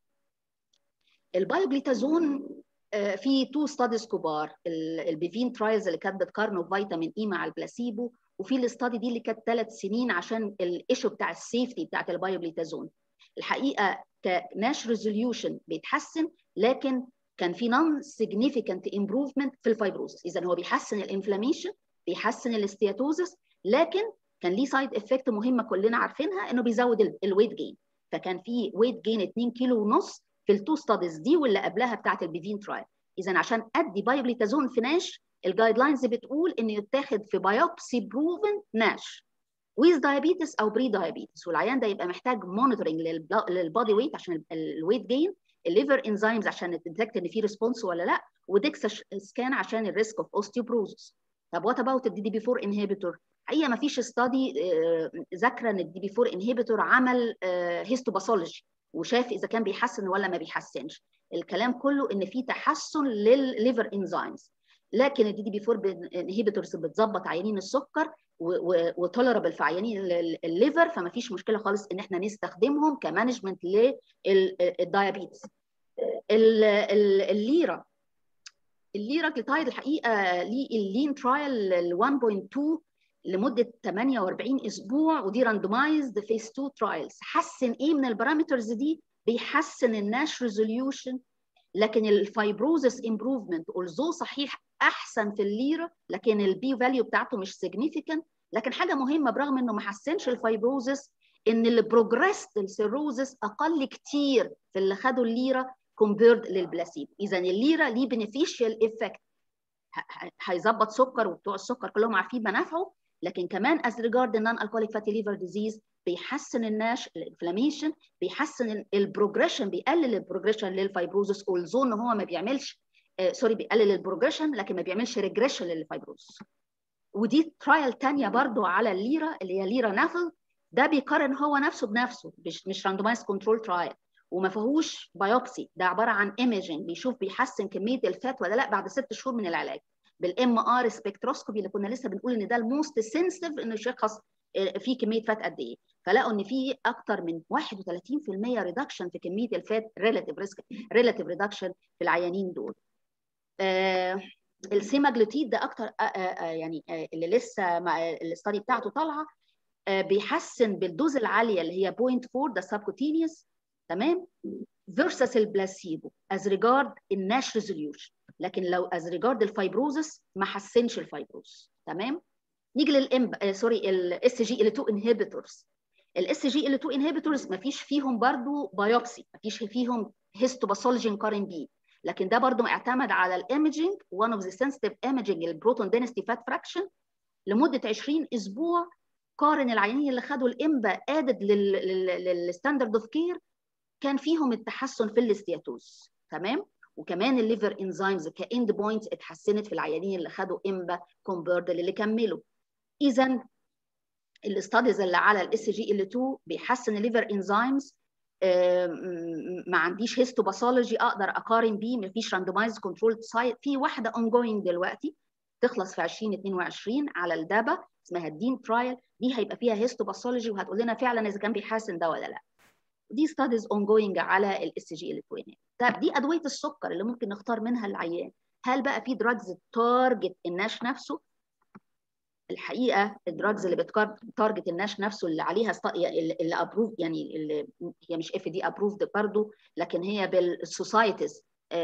البايوجليتازون في تو ستاديز كبار البيفين ترايلز اللي كانت بتقارنوا فيتامين اي مع البلاسيبو وفي الاستادي دي اللي كانت ثلاث سنين عشان الايشو بتاع السيفتي بتاعت البايوجليتازون الحقيقه كناش ريزوليوشن بيتحسن لكن كان في نون سيجنيفيكانت امبروفمنت في الفايبروسس اذا هو بيحسن الانفلاميشن بيحسن الاستياتوزس لكن كان ليه سايد افكت مهمه كلنا عارفينها انه بيزود الويت جين فكان في ويت جين 2 كيلو ونص في التو ستاديز دي واللي قبلها بتاعت البيفين ترايل اذا عشان ادي بايوجليتازون في ناش الجايد لاينز بتقول انه يتاخد في بايوبسي بروفن ناش ويز دايابيتس او بري دايابيتس والعيان ده يبقى محتاج مونيتورنج للبادي ويت عشان الويت جين الليفر انزيمز عشان تديتكت ان في ريسبونس ولا لا وديكسا سكان عشان الريسك اوف اوستيوبروزس طب وات اباوت الدي دي بي 4 انهبيتور حقيقه ما فيش ستادي ذاكره ان الدي بي 4 انهبيتور عمل هيستوباثولوجي وشاف اذا كان بيحسن ولا ما بيحسنش الكلام كله ان في تحسن للليفر انزيمز لكن الدي دي بي 4 انهبيتورز بتظبط عيانين السكر وتولربل في عيانين الليفر فما فيش مشكله خالص ان احنا نستخدمهم كمانجمنت للدايابيتس الليره الليره كليتايد الحقيقه ليه اللين ترايل ال 1.2 لمده 48 اسبوع ودي راندومايزد فيس 2 ترايلز حسن ايه من البارامترز دي بيحسن الناش ريزوليوشن لكن الفايبروزس امبروفمنت اولزو صحيح احسن في الليره لكن البي فاليو بتاعته مش سيجنيفيكانت لكن حاجه مهمه برغم انه ما حسنش الفايبروزس ان اللي بروجريست السيروزس اقل كتير في اللي خدوا الليره كومبيرد للبلاسيبو اذا الليره ليه بنفيشال افكت هيظبط سكر وبتوع السكر كلهم عارفين منافعه لكن كمان از ريجارد النون الكوليك فاتي ليفر ديزيز بيحسن الناش الانفلاميشن بيحسن البروجريشن بيقلل البروجريشن للفايبروزس اولزو ان هو ما بيعملش آه سوري بيقلل البروجريشن لكن ما بيعملش ريجريشن للفايبروزس ودي ترايل ثانيه برضو على الليره اللي هي ليرا نافل ده بيقارن هو نفسه بنفسه مش مش راندومايز كنترول ترايل وما فيهوش بايوبسي ده عباره عن ايميجنج بيشوف بيحسن كميه الفات ولا لا بعد ست شهور من العلاج بالام ار سبكتروسكوبي اللي كنا لسه بنقول ان ده الموست سنسيتيف انه يشخص في كميه فات قد ايه فلقوا ان في اكتر من 31% ريدكشن في كميه الفات ريلاتيف ريسك ريلاتيف ريدكشن في العيانين دول آه السيماجلوتيد ده اكتر آه آه يعني آه اللي لسه مع الاستادي بتاعته طالعه آه بيحسن بالدوز العاليه اللي هي 0.4 ده سبكوتينيوس تمام فيرسس البلاسيبو از ريجارد الناش ريزوليوشن لكن لو از ريجارد الفايبروزس ما حسنش الفايبروز تمام نيجي للام آه سوري الاس جي ال 2 انهبيتورز الاس جي ال 2 انهبيتورز ما فيش فيهم برضو بايوبسي ما فيش فيهم هيستوباثولوجي نقارن بيه لكن ده برضو اعتمد على الايمجنج one of the sensitive imaging البروتون density fat fraction لمده 20 اسبوع قارن العيانين اللي خدوا الامبا ادد للستاندرد اوف كير كان فيهم التحسن في الاستياتوز تمام وكمان الليفر انزيمز كاند بوينت اتحسنت في العيانين اللي خدوا امبا كومبيرد اللي كملوا اذا الاستاديز اللي على الاس جي ال 2 بيحسن الليفر انزيمز ما عنديش هيستوباثولوجي اقدر اقارن بيه ما فيش راندمايز كنترول سايت في واحده اون جوينج دلوقتي تخلص في 2022 على الدابا اسمها الدين ترايل دي هيبقى فيها هيستوباثولوجي وهتقول لنا فعلا اذا كان بيحسن ده ولا لا دي ستاديز اون جوينج على الاس جي ال 2 طب دي ادويه السكر اللي ممكن نختار منها العيان هل بقى في دراجز تارجت الناش نفسه الحقيقه الدراجز اللي بتارجت الناش نفسه اللي عليها ست... اللي ابروف يعني اللي هي مش اف دي ابروفد برضه لكن هي بالسوسايتيز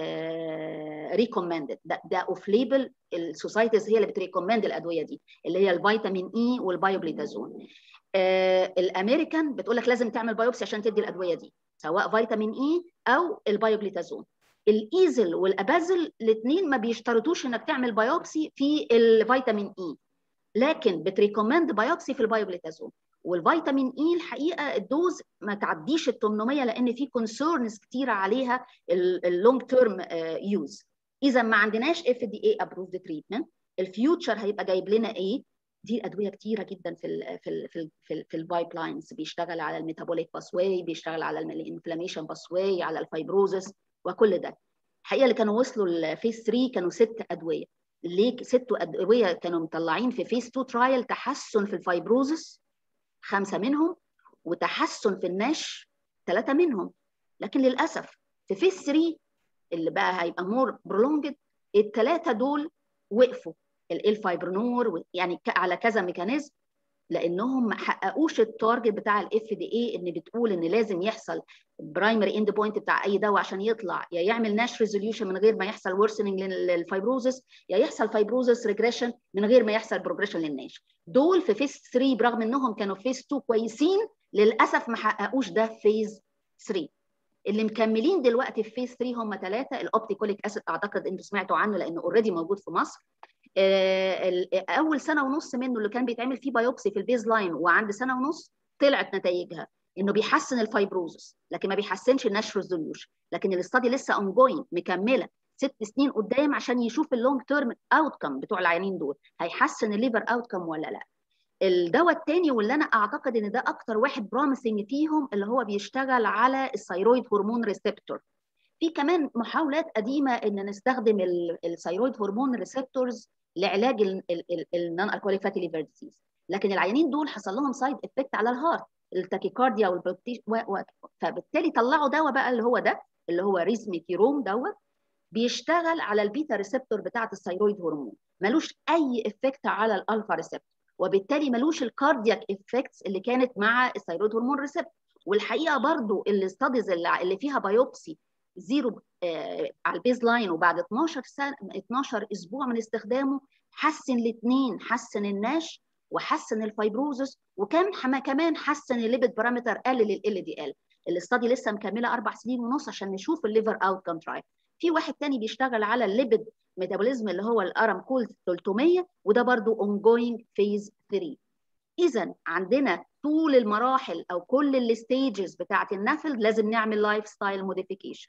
ريكومندد ده ده اوف ليبل السوسايتيز هي اللي بتريكومند الادويه دي اللي هي الفيتامين اي والبايوبليتازون آه الامريكان بتقول لك لازم تعمل بايوبسي عشان تدي الادويه دي سواء فيتامين اي او البايوبليتازون الايزل والابازل الاثنين ما بيشترطوش انك تعمل بايوبسي في الفيتامين اي لكن بتريكومند بايوبسي في البايوبليتازون والفيتامين اي الحقيقه الدوز ما تعديش ال 800 لان في كونسيرنز كتيره عليها اللونج تيرم يوز اذا ما عندناش اف دي اي ابروفد تريتمنت الفيوتشر هيبقى جايب لنا ايه دي ادويه كتيره جدا في ال في ال في ال في, ال في البايب لاينز بيشتغل على الميتابوليك باسواي بيشتغل على الانفلاميشن باسواي على الفايبروزس وكل ده الحقيقه اللي كانوا وصلوا لفيس 3 كانوا ست ادويه ليه ست ادويه كانوا مطلعين في فيس 2 ترايل تحسن في الفايبروزس خمسه منهم وتحسن في الناش ثلاثه منهم لكن للاسف في فيس 3 اللي بقى هيبقى مور برولونجد الثلاثه دول وقفوا الفايبرنور يعني على كذا ميكانيزم لانهم ما حققوش التارجت بتاع الاف دي اي ان بتقول ان لازم يحصل برايمري اند بوينت بتاع اي دواء عشان يطلع يا يعمل ناش ريزوليوشن من غير ما يحصل ورسننج للفايبروزس يا يحصل فايبروزس ريجريشن من غير ما يحصل بروجريشن للناش دول في فيس 3 برغم انهم كانوا في فيس 2 كويسين للاسف ما حققوش ده في فيز 3 اللي مكملين دلوقتي في فيس 3 هم ثلاثه الاوبتيكوليك اسيد اعتقد انتوا سمعتوا عنه لانه اوريدي موجود في مصر اول سنه ونص منه اللي كان بيتعمل فيه بايوبسي في البيز لاين وعند سنه ونص طلعت نتائجها انه بيحسن الفايبروزس لكن ما بيحسنش الناش ريزوليوشن لكن الاستادي لسه اون جوينج مكمله ست سنين قدام عشان يشوف اللونج تيرم اوت كم بتوع العيانين دول هيحسن الليفر اوت كم ولا لا الدواء الثاني واللي انا اعتقد ان ده اكتر واحد بروميسنج فيهم اللي هو بيشتغل على الثيرويد هرمون ريسبتور في كمان محاولات قديمه ان نستخدم الثيرويد هرمون ريسبتورز لعلاج النون الكوليك فاتي ليفر ديزيز لكن العيانين دول حصل لهم سايد افكت على الهارت التاكيكارديا والبلوكتيش و... و... فبالتالي طلعوا دواء بقى اللي هو ده اللي هو ريزميتيروم دوت بيشتغل على البيتا ريسبتور بتاعه الثيرويد هرمون ملوش اي افكت على الالفا ريسبتور وبالتالي ملوش الكاردياك افكتس اللي كانت مع الثيرويد هرمون ريسبتور والحقيقه برضو الاستاديز اللي, اللي فيها بايوبسي زيرو آه على البيز لاين وبعد 12 سنه 12 اسبوع من استخدامه حسن الاثنين حسن الناش وحسن الفايبروزس وكان كمان حسن الليبيد بارامتر قلل ال دي ال الاستادي لسه مكمله اربع سنين ونص عشان نشوف الليفر اوت كم ترايل في واحد تاني بيشتغل على الليبيد ميتابوليزم اللي هو الارم كولد 300 وده برضو اون جوينج فيز 3 اذا عندنا طول المراحل او كل الستيجز بتاعه النفل لازم نعمل لايف ستايل موديفيكيشن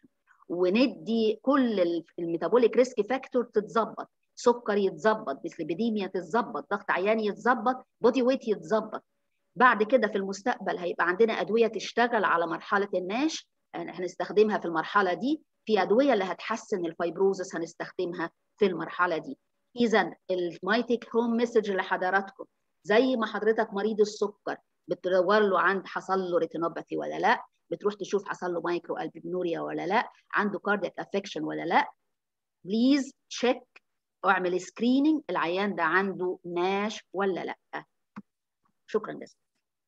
وندي كل الميتابوليك ريسك فاكتور تتظبط سكر يتظبط ديسليبيديميا تتظبط ضغط عيان يتظبط بودي ويت يتظبط بعد كده في المستقبل هيبقى عندنا ادويه تشتغل على مرحله الناش هنستخدمها في المرحله دي في ادويه اللي هتحسن الفايبروزس هنستخدمها في المرحله دي اذا المايتيك هوم مسج لحضراتكم زي ما حضرتك مريض السكر بتدور له عند حصل له ريتينوباثي ولا لا بتروح تشوف حصل له مايكرو البينوريا ولا لا عنده كاردياك افكشن ولا لا بليز تشيك واعمل سكريننج العيان ده عنده ناش ولا لا شكرا جزيلا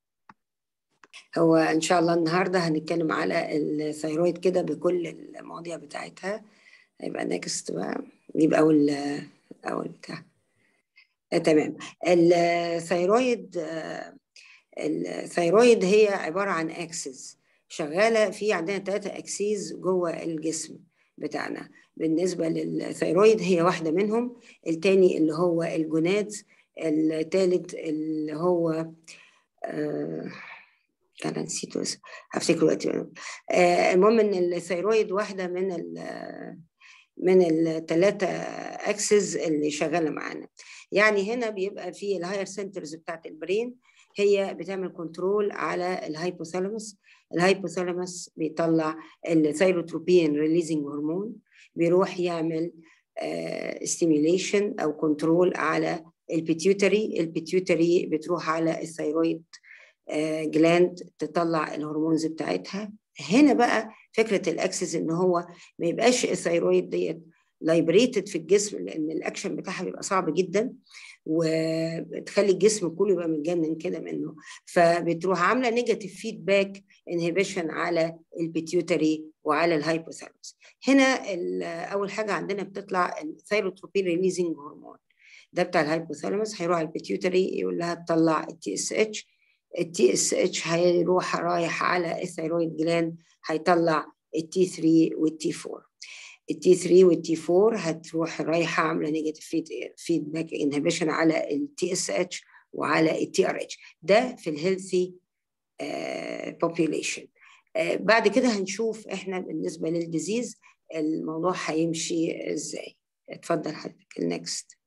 هو ان شاء الله النهارده هنتكلم على الثيرويد كده بكل المواضيع بتاعتها هيبقى نيكست بقى نجيب اول اول بتاع آه تمام الثيرويد آه الثيرويد هي عباره عن اكسس شغاله في عندنا ثلاثه اكسيز جوه الجسم بتاعنا بالنسبه للثيرويد هي واحده منهم الثاني اللي هو الجوناد الثالث اللي هو آه انا نسيته هفتكر دلوقتي آه المهم ان الثيرويد واحده من من الثلاثه اكسس اللي شغاله معانا يعني هنا بيبقى في الهاير سنترز بتاعت البرين هي بتعمل كنترول على الهايبوثالاموس الهايبوثالاموس بيطلع الثايروتروبين ريليزنج هرمون بيروح يعمل ستيميوليشن uh, او كنترول على البيتيوتري البيتيوتري بتروح على الثيرويد جلاند تطلع الهرمونز بتاعتها هنا بقى فكره الاكسس ان هو ما يبقاش الثيرويد ديت لايبريتد في الجسم لان الاكشن بتاعها بيبقى صعب جدا وتخلي الجسم كله يبقى متجنن كده منه فبتروح عامله نيجاتيف فيدباك انهبيشن على البيتيوتري وعلى الهايبوثالاموس هنا اول حاجه عندنا بتطلع الثايروتروبين ريليزنج هرمون ده بتاع الهايبوثالاموس هيروح على البيتيوتري يقول لها تطلع التي اس اتش التي اس اتش هيروح رايح على الثيرويد جلاند هيطلع التي 3 والتي 4 التي 3 والتي 4 هتروح رايحه عامله نيجاتيف فيدباك انهبيشن على التي اس اتش وعلى التي ار اتش ده في الهيلثي بوبيوليشن بعد كده هنشوف احنا بالنسبه للديزيز الموضوع هيمشي ازاي اتفضل حضرتك النكست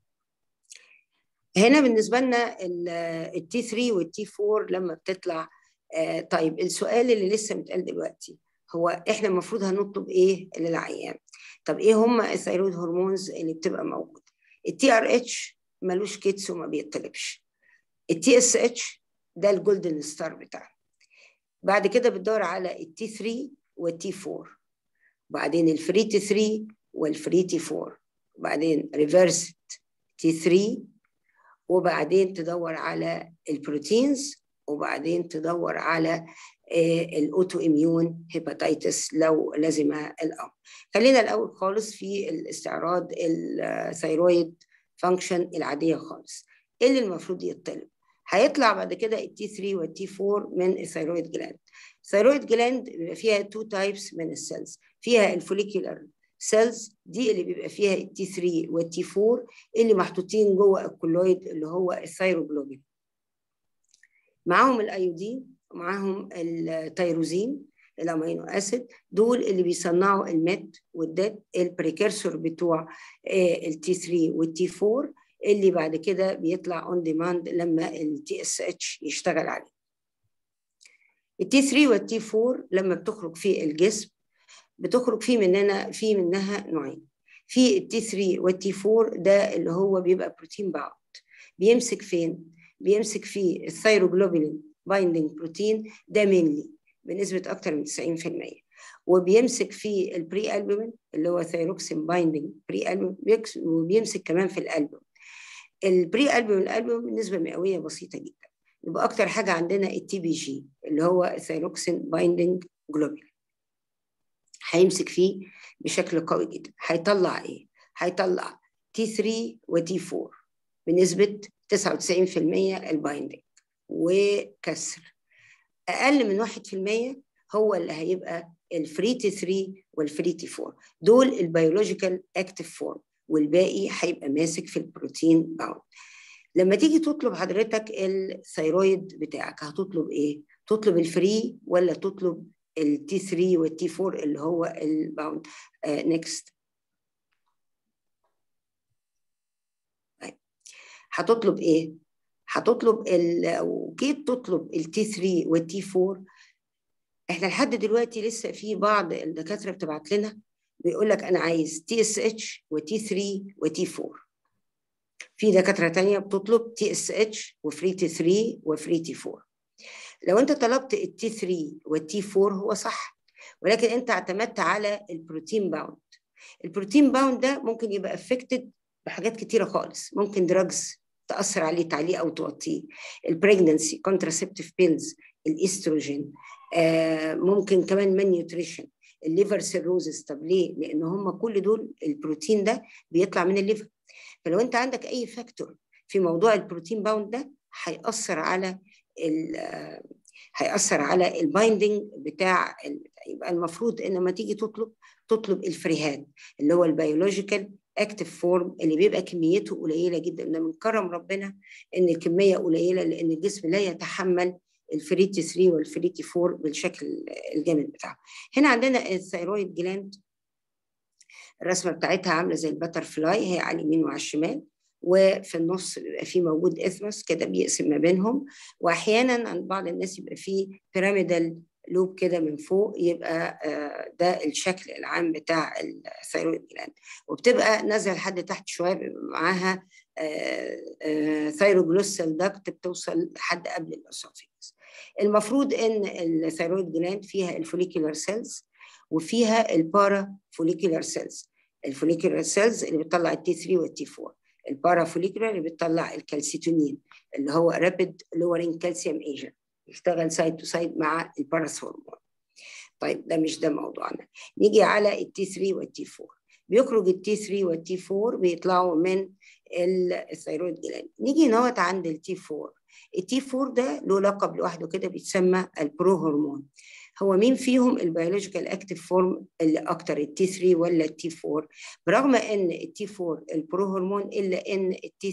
هنا بالنسبه لنا التي 3 والتي 4 لما بتطلع طيب السؤال اللي لسه متقال دلوقتي هو احنا المفروض هنطلب ايه للعيان طب ايه هم الثيرويد هرمونز اللي بتبقى موجوده التي ار اتش ملوش كيتس وما بيطلبش التي اس اتش ده الجولدن ستار بتاعنا بعد كده بتدور على التي 3 والتي 4 وبعدين الفري تي 3 والفري تي 4 وبعدين ريفرس تي 3 وبعدين تدور على البروتينز وبعدين تدور على الاوتو اميون هيباتيتس لو لزم الامر خلينا الاول خالص في الاستعراض الثيرويد فانكشن العاديه خالص ايه اللي المفروض يطلب هيطلع بعد كده التي 3 والتي 4 من الثيرويد جلاند الثيرويد جلاند بيبقى فيها تو تايبس من السيلز فيها الفوليكولار سيلز دي اللي بيبقى فيها التي 3 والتي 4 اللي محطوطين جوه الكولويد اللي هو الثيروجلوبين معاهم الايودين ومعاهم التيروزين الامينو اسيد دول اللي بيصنعوا الميت والدات البريكرسور بتوع التي 3 والتي 4 اللي بعد كده بيطلع اون ديماند لما التي اس اتش يشتغل عليه التي 3 والتي 4 لما بتخرج في الجسم بتخرج فيه مننا في منها نوعين في التي 3 والتي 4 ده اللي هو بيبقى بروتين باوند بيمسك فين بيمسك في الثيروجلوبولين بايندينج بروتين ده مينلي بنسبه اكتر من 90% وبيمسك في البري البومين اللي هو ثيروكسين بايندينج بري البومين وبيمسك كمان في الالبوم البري البومين الالبوم نسبه مئويه بسيطه جدا يبقى اكتر حاجه عندنا التي بي جي اللي هو الثيروكسين بايندينج جلوبين هيمسك فيه بشكل قوي جدا هيطلع ايه هيطلع تي 3 وتي 4 بنسبه 99% البايندينج وكسر اقل من 1% هو اللي هيبقى الفري تي 3 والفري تي 4 دول البيولوجيكال اكتيف فورم والباقي هيبقى ماسك في البروتين باوند لما تيجي تطلب حضرتك الثيرويد بتاعك هتطلب ايه تطلب الفري ولا تطلب التي 3 والتي 4 اللي هو الباوند نيكست طيب هتطلب ايه هتطلب لو جيت تطلب التي 3 والتي 4 احنا لحد دلوقتي لسه في بعض الدكاتره بتبعت لنا بيقول لك انا عايز تي اس اتش وتي 3 وتي 4 في دكاتره تانية بتطلب تي اس اتش وفري تي 3 وفري تي 4 لو انت طلبت التي 3 والتي 4 هو صح ولكن انت اعتمدت على البروتين باوند البروتين باوند ده ممكن يبقى افكتد بحاجات كتيره خالص ممكن دراجز تاثر عليه تعليه او توطيه البريجننسي كونتراسبتيف بيلز الاستروجين آه ممكن كمان من نيوتريشن الليفر سيروزس طب ليه؟ لان هم كل دول البروتين ده بيطلع من الليفر فلو انت عندك اي فاكتور في موضوع البروتين باوند ده هيأثر على هيأثر على البايندنج بتاع يبقى المفروض ان لما تيجي تطلب تطلب الفريهات اللي هو البيولوجيكال اكتف فورم اللي بيبقى كميته قليله جدا ده من كرم ربنا ان الكميه قليله لان الجسم لا يتحمل الفريتي 3 والفريتي 4 بالشكل الجامد بتاعه هنا عندنا الثيرويد جلاند الرسمه بتاعتها عامله زي البتر فلاي هي على اليمين وعلى الشمال وفي النص بيبقى فيه موجود اثمس كده بيقسم ما بينهم واحيانا عند بعض الناس يبقى فيه بيراميدال لوب كده من فوق يبقى ده الشكل العام بتاع الثيرويد جلاند وبتبقى نازله لحد تحت شويه بيبقى معاها ثيروجلوسال داكت بتوصل لحد قبل الاسوفيجس المفروض ان الثيرويد جلاند فيها الفوليكولار سيلز وفيها البارا فوليكولار سيلز الفوليكولار سيلز اللي بتطلع التي 3 والتي 4 البارا فوليكولار اللي بتطلع الكالسيتونين اللي هو رابيد لورينج كالسيوم ايجنت يشتغل سايد تو سايد مع الباراس هرمون طيب ده مش ده موضوعنا نيجي على التي 3 والتي 4 بيخرج التي 3 والتي 4 بيطلعوا من الثيرويد جلاند نيجي نوت عند التي 4 التي 4 ده له لقب لوحده كده بيتسمى البرو هرمون هو مين فيهم البيولوجيكال اكتيف فورم اللي اكتر التي 3 ولا التي 4 برغم ان التي 4 البرو هرمون الا ان التي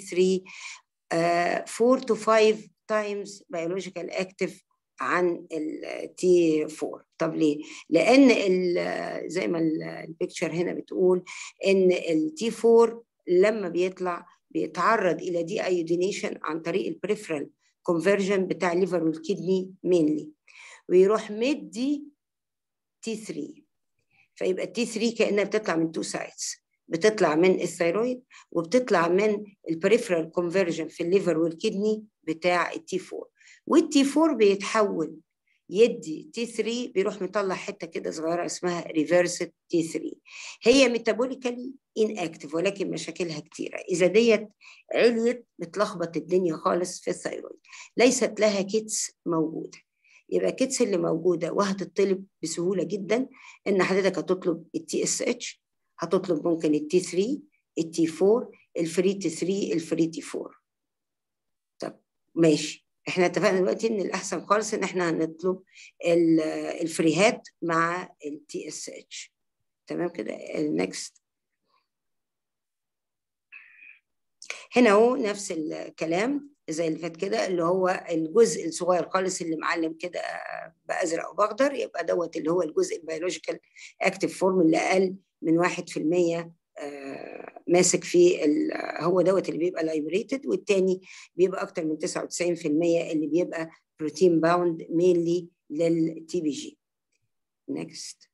3 4 to 5 تايمز بيولوجيكال اكتيف عن التي 4 طب ليه لان زي ما البيكتشر هنا بتقول ان التي 4 لما بيطلع بيتعرض الى دي ايودينيشن عن طريق البريفرال كونفرجن بتاع الليفر والكدني مينلي ويروح مدي تي 3 فيبقى التي 3 كانها بتطلع من تو سايدز بتطلع من الثيرويد وبتطلع من البريفرال كونفرجن في الليفر والكدني بتاع التي 4 والتي 4 بيتحول يدي تي 3 بيروح مطلع حته كده صغيره اسمها ريفرس تي 3 هي ميتابوليكالي ان اكتف ولكن مشاكلها كتيره اذا ديت عليت بتلخبط الدنيا خالص في الثيرويد ليست لها كيتس موجوده يبقى كيتس اللي موجوده وهتطلب بسهوله جدا ان حضرتك هتطلب التي اس اتش هتطلب ممكن التي 3 التي 4 الفري تي 3 الفري تي 4 طب ماشي احنا اتفقنا دلوقتي ان الاحسن خالص ان احنا هنطلب الفريهات مع التي اس اتش تمام كده النكست هنا اهو نفس الكلام زي اللي فات كده اللي هو الجزء الصغير خالص اللي معلم كده بازرق وباخضر يبقى دوت اللي هو الجزء البيولوجيكال اكتيف فورم اللي اقل من 1% آه ماسك في هو دوت اللي بيبقى لايبريتد والتاني بيبقى اكتر من 99% اللي بيبقى بروتين باوند مينلي للتي بي جي نيكست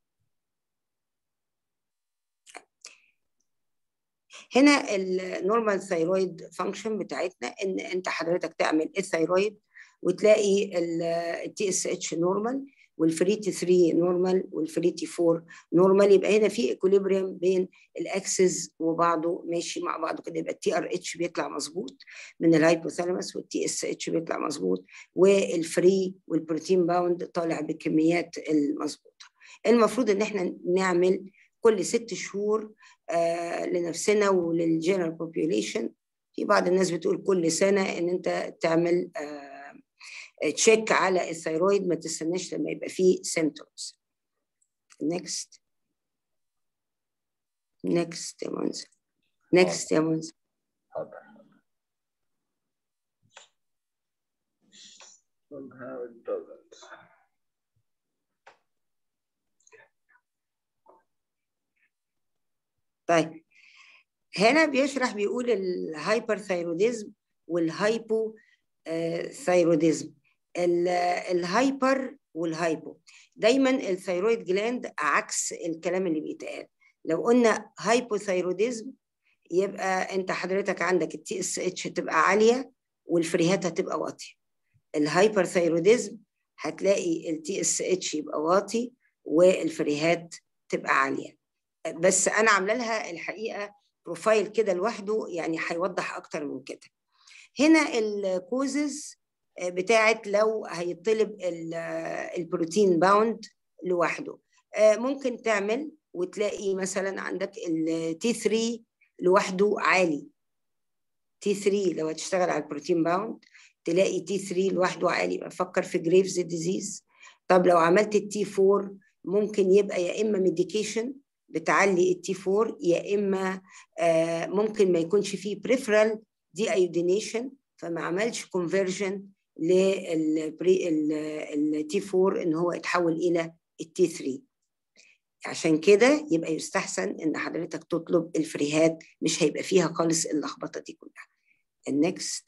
هنا النورمال ثايرويد فانكشن بتاعتنا ان انت حضرتك تعمل الثايرويد وتلاقي التي اس اتش نورمال والفري تي 3 نورمال والفري تي 4 نورمال يبقى هنا في اكوليبريم بين الاكسس وبعضه ماشي مع بعضه كده يبقى التي ار اتش بيطلع مظبوط من الهايبوثالاموس والتي اس اتش بيطلع مظبوط والفري والبروتين باوند طالع بالكميات المظبوطه المفروض ان احنا نعمل كل ست شهور آه لنفسنا وللجنرال بوبيوليشن في بعض الناس بتقول كل سنه ان انت تعمل آه تشيك على الثيرويد ما تستناش لما يبقى فيه symptoms next next يا منزل next يا منزل Somehow it doesn't. طيب هنا بيشرح بيقول الهايبرثايروديزم والهايبو ثايروديزم الهايبر والهايبو دايما الثيرويد جلاند عكس الكلام اللي بيتقال لو قلنا هايبوثايروديزم يبقى انت حضرتك عندك التي اس اتش هتبقى عاليه والفريهات هتبقى واطيه الهايبر ثايروديزم هتلاقي التي اس اتش يبقى واطي والفريهات تبقى عاليه بس انا عامله لها الحقيقه بروفايل كده لوحده يعني هيوضح اكتر من كده هنا الكوزز بتاعت لو هيطلب البروتين باوند لوحده ممكن تعمل وتلاقي مثلا عندك التي 3 لوحده عالي تي 3 لو هتشتغل على البروتين باوند تلاقي تي 3 لوحده عالي بفكر في جريفز ديزيز طب لو عملت التي 4 ممكن يبقى يا اما ميديكيشن بتعلي التي 4 يا اما آه ممكن ما يكونش فيه بريفرال دي ايودينيشن فما عملش كونفرجن للتي 4 ان هو يتحول الى التي 3 عشان كده يبقى يستحسن ان حضرتك تطلب الفريهات مش هيبقى فيها خالص اللخبطه دي كلها النكست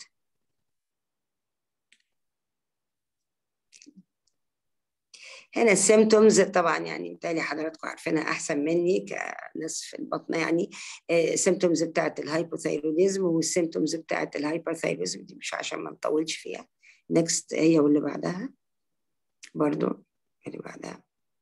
هنا السيمتومز طبعا يعني بالتالي حضراتكم عارفينها احسن مني كناس في البطن يعني السيمتومز بتاعت الهايبوثايروديزم والسيمتومز بتاعت الهايبرثايروديزم دي مش عشان ما نطولش فيها نكست هي واللي بعدها برضو اللي بعدها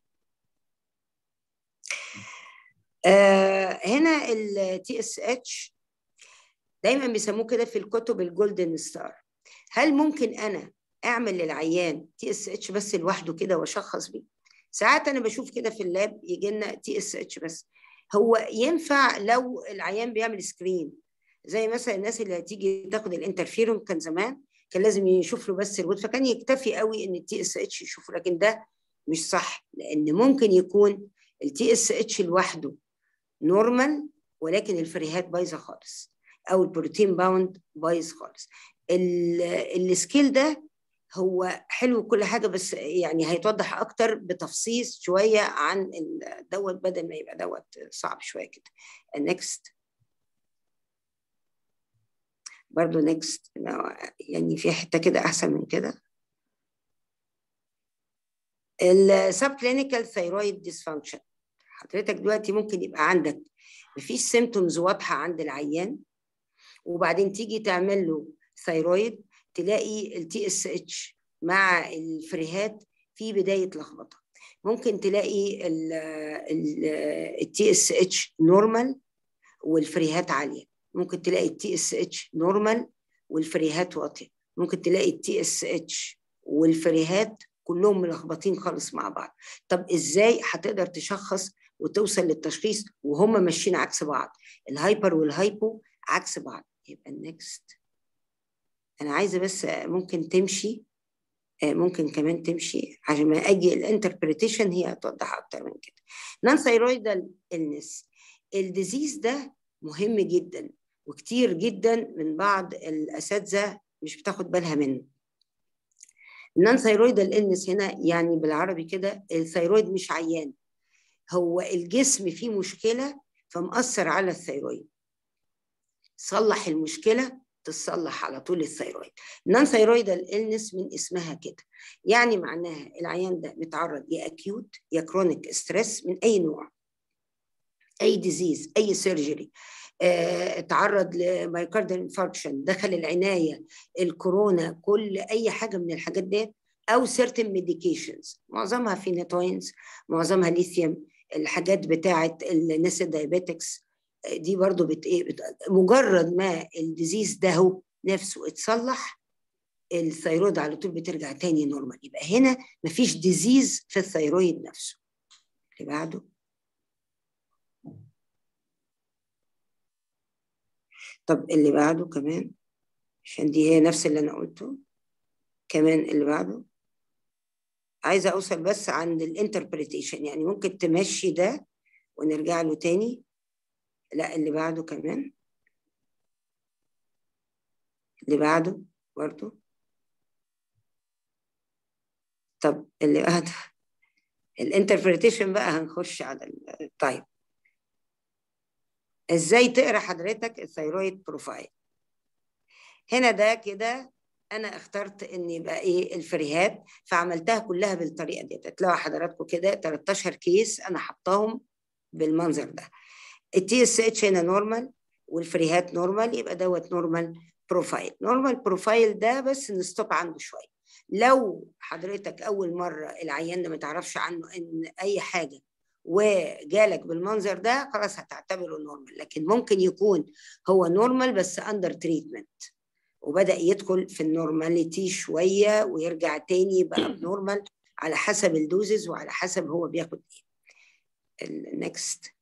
آه هنا التي اس اتش دايما بيسموه كده في الكتب الجولدن ستار هل ممكن انا اعمل للعيان تي اس اتش بس لوحده كده واشخص بيه ساعات انا بشوف كده في اللاب يجي لنا تي اس اتش بس هو ينفع لو العيان بيعمل سكرين زي مثلا الناس اللي هتيجي تاخد الانترفيرون كان زمان كان لازم يشوف له بس الود فكان يكتفي قوي ان التي اس اتش يشوفه لكن ده مش صح لان ممكن يكون التي اس اتش لوحده نورمال ولكن الفريهات بايظه خالص او البروتين باوند بايظ خالص السكيل ده هو حلو كل حاجه بس يعني هيتوضح اكتر بتفصيل شويه عن دوت بدل ما يبقى دوت صعب شويه كده النكست برضو نكست يعني في حته كده احسن من كده السب كلينيكال ثيرويد ديسفانكشن حضرتك دلوقتي ممكن يبقى عندك مفيش سيمتومز واضحه عند العيان وبعدين تيجي تعمل له ثيرويد تلاقي التي اس اتش مع الفريهات في بدايه لخبطه ممكن تلاقي التي اس اتش نورمال والفريهات عاليه ممكن تلاقي التي اس اتش نورمال والفريهات واطيه ممكن تلاقي التي اس اتش والفريهات كلهم ملخبطين خالص مع بعض طب ازاي هتقدر تشخص وتوصل للتشخيص وهم ماشيين عكس بعض الهايبر والهايبو عكس بعض يبقى النكست انا عايزه بس ممكن تمشي ممكن كمان تمشي عشان ما اجي الانتربريتيشن هي هتوضح اكتر من كده نون ثايرويدال النس الديزيز ده مهم جدا وكتير جدا من بعض الاساتذه مش بتاخد بالها منه النون ثايرويدال النس هنا يعني بالعربي كده الثايرويد مش عيان هو الجسم فيه مشكله فمأثر على الثايرويد صلح المشكله تصلح على طول الثيرويد النون ثيرويدال النس من اسمها كده يعني معناها العيان ده متعرض يا اكيوت يا كرونيك ستريس من اي نوع اي ديزيز اي سيرجري اه تعرض لمايوكاردال انفاركشن دخل العنايه الكورونا كل اي حاجه من الحاجات دي او certain medications معظمها فيناتوينز معظمها ليثيوم الحاجات بتاعه الناس الدايابيتكس دي برضو بت ايه بت... مجرد ما الديزيز ده هو نفسه اتصلح الثيرويد على طول بترجع تاني نورمال يبقى هنا مفيش ديزيز في الثيرويد نفسه اللي بعده طب اللي بعده كمان عشان دي هي نفس اللي انا قلته كمان اللي بعده عايزه اوصل بس عند الانتربريتيشن يعني ممكن تمشي ده ونرجع له تاني لا اللي بعده كمان اللي بعده برضو طب اللي بعده الانتربريتيشن بقى هنخش على طيب ازاي تقرا حضرتك الثيرويد بروفايل هنا ده كده انا اخترت ان يبقى ايه الفريهات فعملتها كلها بالطريقه دي تلاقوا حضراتكم كده 13 كيس انا حطاهم بالمنظر ده التي اس اتش هنا نورمال والفريهات نورمال يبقى دوت نورمال بروفايل نورمال بروفايل ده بس نستوب عنده شويه لو حضرتك اول مره العيان ده ما تعرفش عنه ان اي حاجه وجالك بالمنظر ده خلاص هتعتبره نورمال لكن ممكن يكون هو نورمال بس اندر تريتمنت وبدا يدخل في النورماليتي شويه ويرجع تاني يبقى نورمال على حسب الدوزز وعلى حسب هو بياخد ايه النكست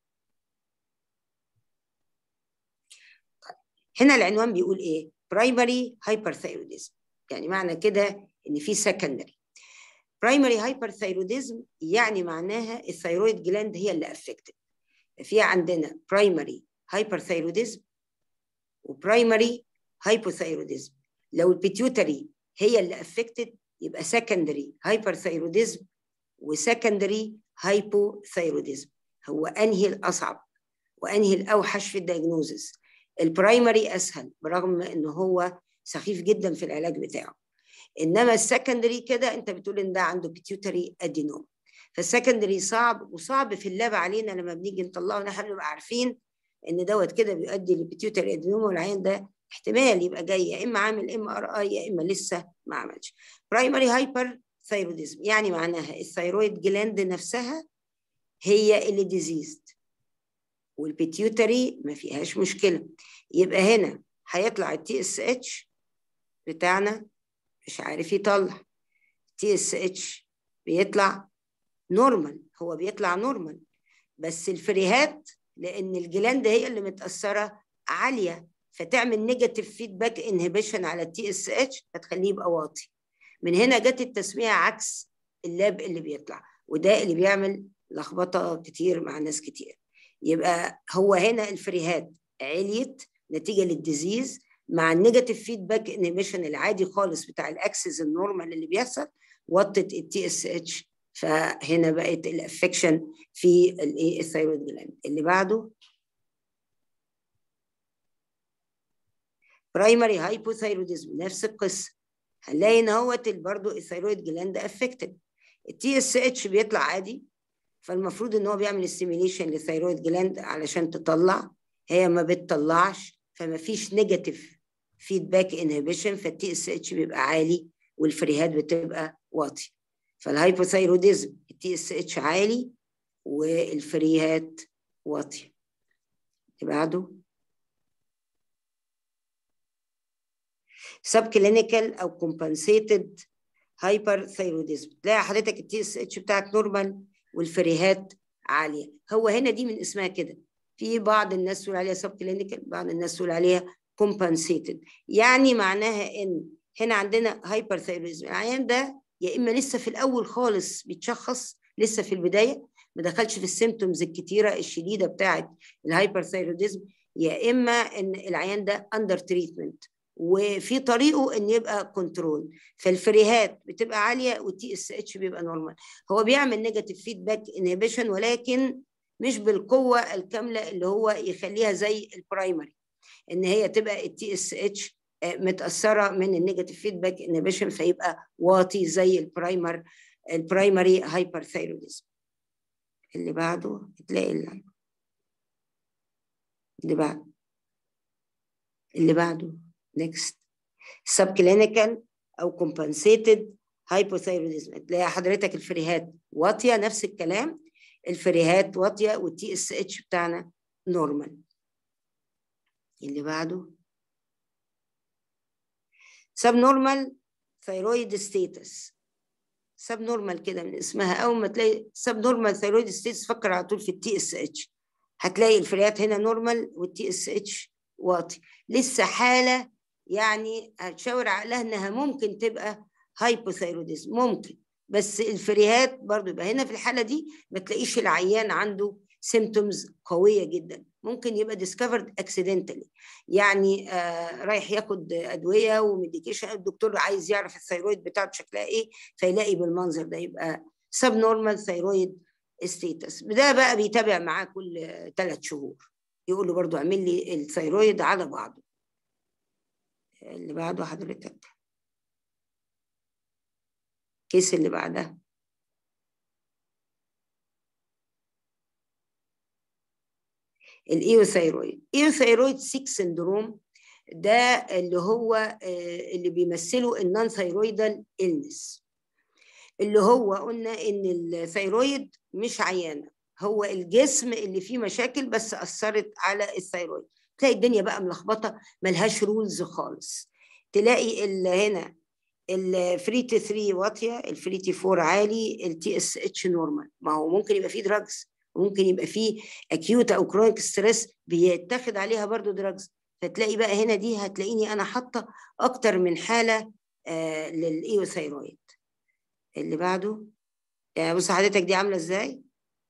هنا العنوان بيقول ايه برايمري هايبرثايروديزم يعني معنى كده ان في سكندري برايمري هايبرثايروديزم يعني معناها الثيرويد جلاند هي اللي افكتد في عندنا برايمري هايبرثايروديزم وبرايمري هايبوثايروديزم لو البيتيوتري هي اللي افكتد يبقى سكندري هايبرثايروديزم وسكندري هايبوثايروديزم هو انهي الاصعب وانهي الاوحش في الدياجنوزس البرايمري اسهل برغم ان هو سخيف جدا في العلاج بتاعه انما السكندري كده انت بتقول ان ده عنده بيتيوتري ادينوم فالسكندري صعب وصعب في اللاب علينا لما بنيجي نطلعه نحن بنبقى عارفين ان دوت كده بيؤدي للبيتيوتري ادينوم والعين ده احتمال يبقى جاي يا اما عامل ام ار اي يا اما لسه ما عملش برايمري هايبر ثايروديزم يعني معناها الثيرويد جلاند نفسها هي اللي ديزيزد والبيتيوتري ما فيهاش مشكله يبقى هنا هيطلع التي اس اتش بتاعنا مش عارف يطلع تي اس اتش بيطلع نورمال هو بيطلع نورمال بس الفريهات لان الجلاند هي اللي متاثره عاليه فتعمل نيجاتيف فيدباك انهبيشن على التي اس اتش هتخليه يبقى واطي من هنا جت التسميه عكس اللاب اللي بيطلع وده اللي بيعمل لخبطه كتير مع ناس كتير يبقى هو هنا الفريهات عليت نتيجه للديزيز مع النيجاتيف فيدباك انهبيشن العادي خالص بتاع الاكسس النورمال اللي بيحصل وطت التي اس اتش فهنا بقت الافكشن في الايه الثيرويد جلاند اللي بعده برايمري هايبوثايروديزم نفس القصه هنلاقي ان هو برضه الثيرويد جلاند افكتد التي اس اتش بيطلع عادي فالمفروض ان هو بيعمل ستيميليشن للثيرويد جلاند علشان تطلع هي ما بتطلعش فما فيش نيجاتيف فيدباك انهبيشن فالتي اس اتش بيبقى عالي والفريهات بتبقى واطي فالهايبوثايروديزم التي اس اتش عالي والفريهات واطيه اللي بعده سب كلينيكال او كومبنسيتد هايبر ثايروديزم تلاقي حضرتك التي اس اتش بتاعك نورمال والفريهات عاليه هو هنا دي من اسمها كده في بعض الناس تقول عليها سب كلينيكال بعض الناس تقول عليها كومبنسيتد يعني معناها ان هنا عندنا هايبر ثايروديزم العيان ده يا اما لسه في الاول خالص بيتشخص لسه في البدايه ما دخلش في السيمتومز الكتيره الشديده بتاعه الهايبر ثايروديزم يا اما ان العيان ده اندر تريتمنت وفي طريقه ان يبقى كنترول فالفريهات بتبقى عاليه والتي اس اتش بيبقى نورمال هو بيعمل نيجاتيف فيدباك انهبيشن ولكن مش بالقوه الكامله اللي هو يخليها زي البرايمري ان هي تبقى التي اس اتش متاثره من النيجاتيف فيدباك انهبيشن فيبقى واطي زي البرايمر البرايمري هايبر ثايروديزم اللي بعده تلاقي اللي, اللي بعده اللي بعده نيكست سب كلينيكال او كومبنسيتد هايبوثايروديزم تلاقي حضرتك الفريهات واطيه نفس الكلام الفريهات واطيه والتي اس اتش بتاعنا نورمال اللي بعده سب نورمال ثيرويد ستيتس سب نورمال كده من اسمها اول ما تلاقي سب نورمال ثيرويد ستيتس فكر على طول في التي اس اتش هتلاقي الفريات هنا نورمال والتي اس اتش واطي لسه حاله يعني هتشاور عقلها انها ممكن تبقى هايبوثايروديزم ممكن بس الفريهات برضو يبقى هنا في الحاله دي ما تلاقيش العيان عنده سيمتومز قويه جدا ممكن يبقى ديسكفرد اكسيدنتالي يعني آه رايح ياخد ادويه وميديكيشن الدكتور عايز يعرف الثيرويد بتاعته شكلها ايه فيلاقي بالمنظر ده يبقى سب نورمال ثيرويد ستيتس ده بقى بيتابع معاه كل ثلاث شهور يقول له برضو اعمل لي الثيرويد على بعضه اللي بعده حضرتك كيس اللي بعدها الايوثايرويد ايوثايرويد 6 سندروم ده اللي هو اللي بيمثله النون ثايرويدال النس اللي هو قلنا ان الثايرويد مش عيانه هو الجسم اللي فيه مشاكل بس اثرت على الثايرويد تلاقي الدنيا بقى ملخبطه ملهاش رولز خالص تلاقي اللي هنا الفريتي 3 واطيه الفريتي 4 عالي التي اس اتش نورمال ما هو ممكن يبقى فيه دراجز ممكن يبقى فيه اكيوت او كرونيك ستريس بيتاخد عليها برضو دراجز فتلاقي بقى هنا دي هتلاقيني انا حاطه اكتر من حاله آه للايوثايرويد اللي بعده يعني بص حضرتك دي عامله ازاي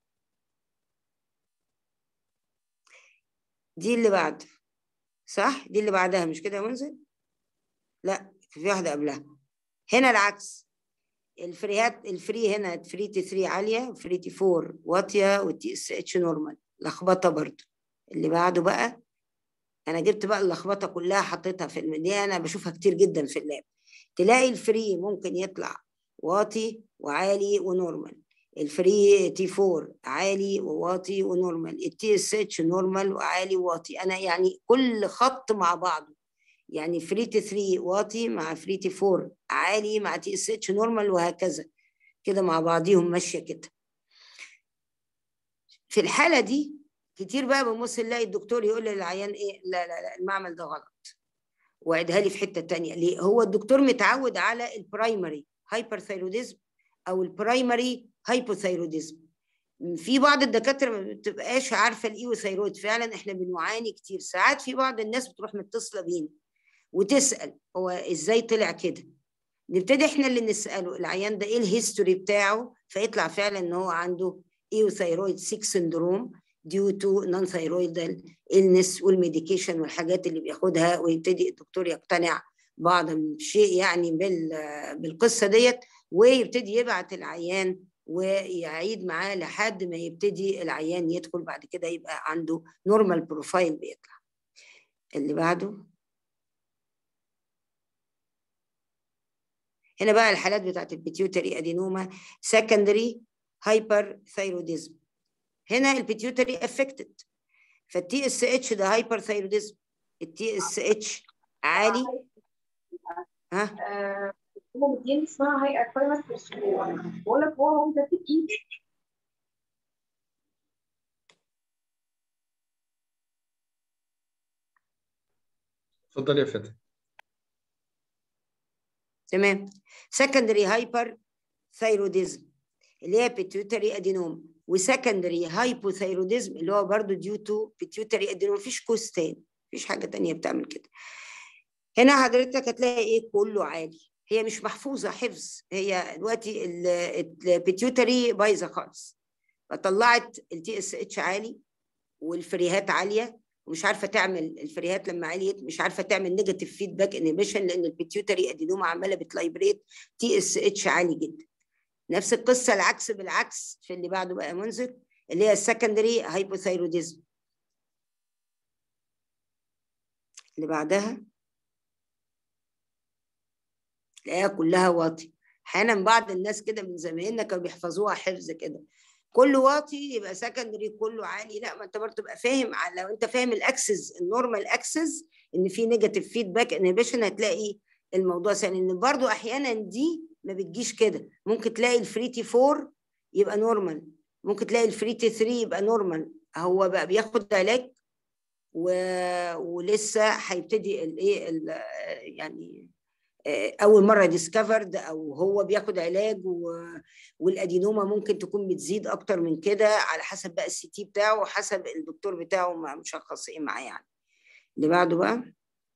دي اللي بعد صح دي اللي بعدها مش كده يا منزل لا في واحده قبلها هنا العكس الفريهات الفري هنا فري تي 3 عاليه فري تي 4 واطيه والتي اس اتش نورمال لخبطه برضو اللي بعده بقى انا جبت بقى اللخبطه كلها حطيتها في الم- دي انا بشوفها كتير جدا في اللاب تلاقي الفري ممكن يطلع واطي وعالي ونورمال الفري تي 4 عالي وواطي ونورمال التي اس اتش نورمال وعالي وواطي انا يعني كل خط مع بعضه يعني فري تي 3 واطي مع فري تي 4 عالي مع تي اس اتش نورمال وهكذا كده مع بعضيهم ماشيه كده في الحاله دي كتير بقى بنبص نلاقي الدكتور يقول للعيان ايه لا لا لا المعمل ده غلط وعدها لي في حته تانية ليه هو الدكتور متعود على البرايمري هايبرثايروديزم او البرايمري هايبوثايروديزم في بعض الدكاتره ما بتبقاش عارفه الايوثايرويد فعلا احنا بنعاني كتير ساعات في بعض الناس بتروح متصله بينا وتسال هو ازاي طلع كده نبتدي احنا اللي نساله العيان ده ايه الهيستوري بتاعه فيطلع فعلا ان هو عنده ايوثايرويد 6 سندروم ديو تو نون ثايرويدال النس والميديكيشن والحاجات اللي بياخدها ويبتدي الدكتور يقتنع بعض الشيء يعني بال بالقصه ديت ويبتدي يبعت العيان ويعيد معاه لحد ما يبتدي العيان يدخل بعد كده يبقى عنده نورمال بروفايل بيطلع اللي بعده هنا بقى الحالات بتاعت البيتيوتري ادينوما سكندري هايبر ثايروديزم هنا البيتيوتري افكتد فالتي اس اتش ده هايبر ثايروديزم التي اس اتش عالي ها هو مديني اسمها هاي اكويمس بقول لك هو هو ده تقيل اتفضل يا فتحي تمام سكندري هايبر ثايروديزم اللي هي بيتيوتري ادينوم وسكندري هايبوثايروديزم اللي هو برضه ديو تو بيتيوتري ادينوم مفيش كوز تاني مفيش حاجه تانيه بتعمل كده هنا حضرتك هتلاقي ايه كله عالي هي مش محفوظه حفظ هي دلوقتي البيتيوتري بايظه خالص فطلعت التي اس اتش عالي والفريهات عاليه ومش عارفه تعمل الفريهات لما عليت مش عارفه تعمل نيجاتيف فيدباك انيبيشن لان البيتيوتري ادينوما عماله بتلايبريت تي اس اتش عالي جدا نفس القصه العكس بالعكس في اللي بعده بقى منذر اللي هي السكندري هايبوثايروديزم اللي بعدها تلاقيها كلها واطي احيانا بعض الناس كده من زمايلنا كانوا بيحفظوها حفظ كده كله واطي يبقى سكندري كله عالي لا ما انت برضه تبقى فاهم لو انت فاهم الاكسس النورمال اكسس ان في نيجاتيف فيدباك انهبيشن هتلاقي الموضوع سهل ان برضه احيانا دي ما بتجيش كده ممكن تلاقي الفري تي 4 يبقى نورمال ممكن تلاقي الفري تي 3 يبقى نورمال هو بقى بياخد علاج و... ولسه هيبتدي الايه يعني اول مره ديسكفرد او هو بياخد علاج و... والادينوما ممكن تكون بتزيد اكتر من كده على حسب بقى السي تي بتاعه وحسب الدكتور بتاعه مشخص ايه معاه يعني اللي بعده بقى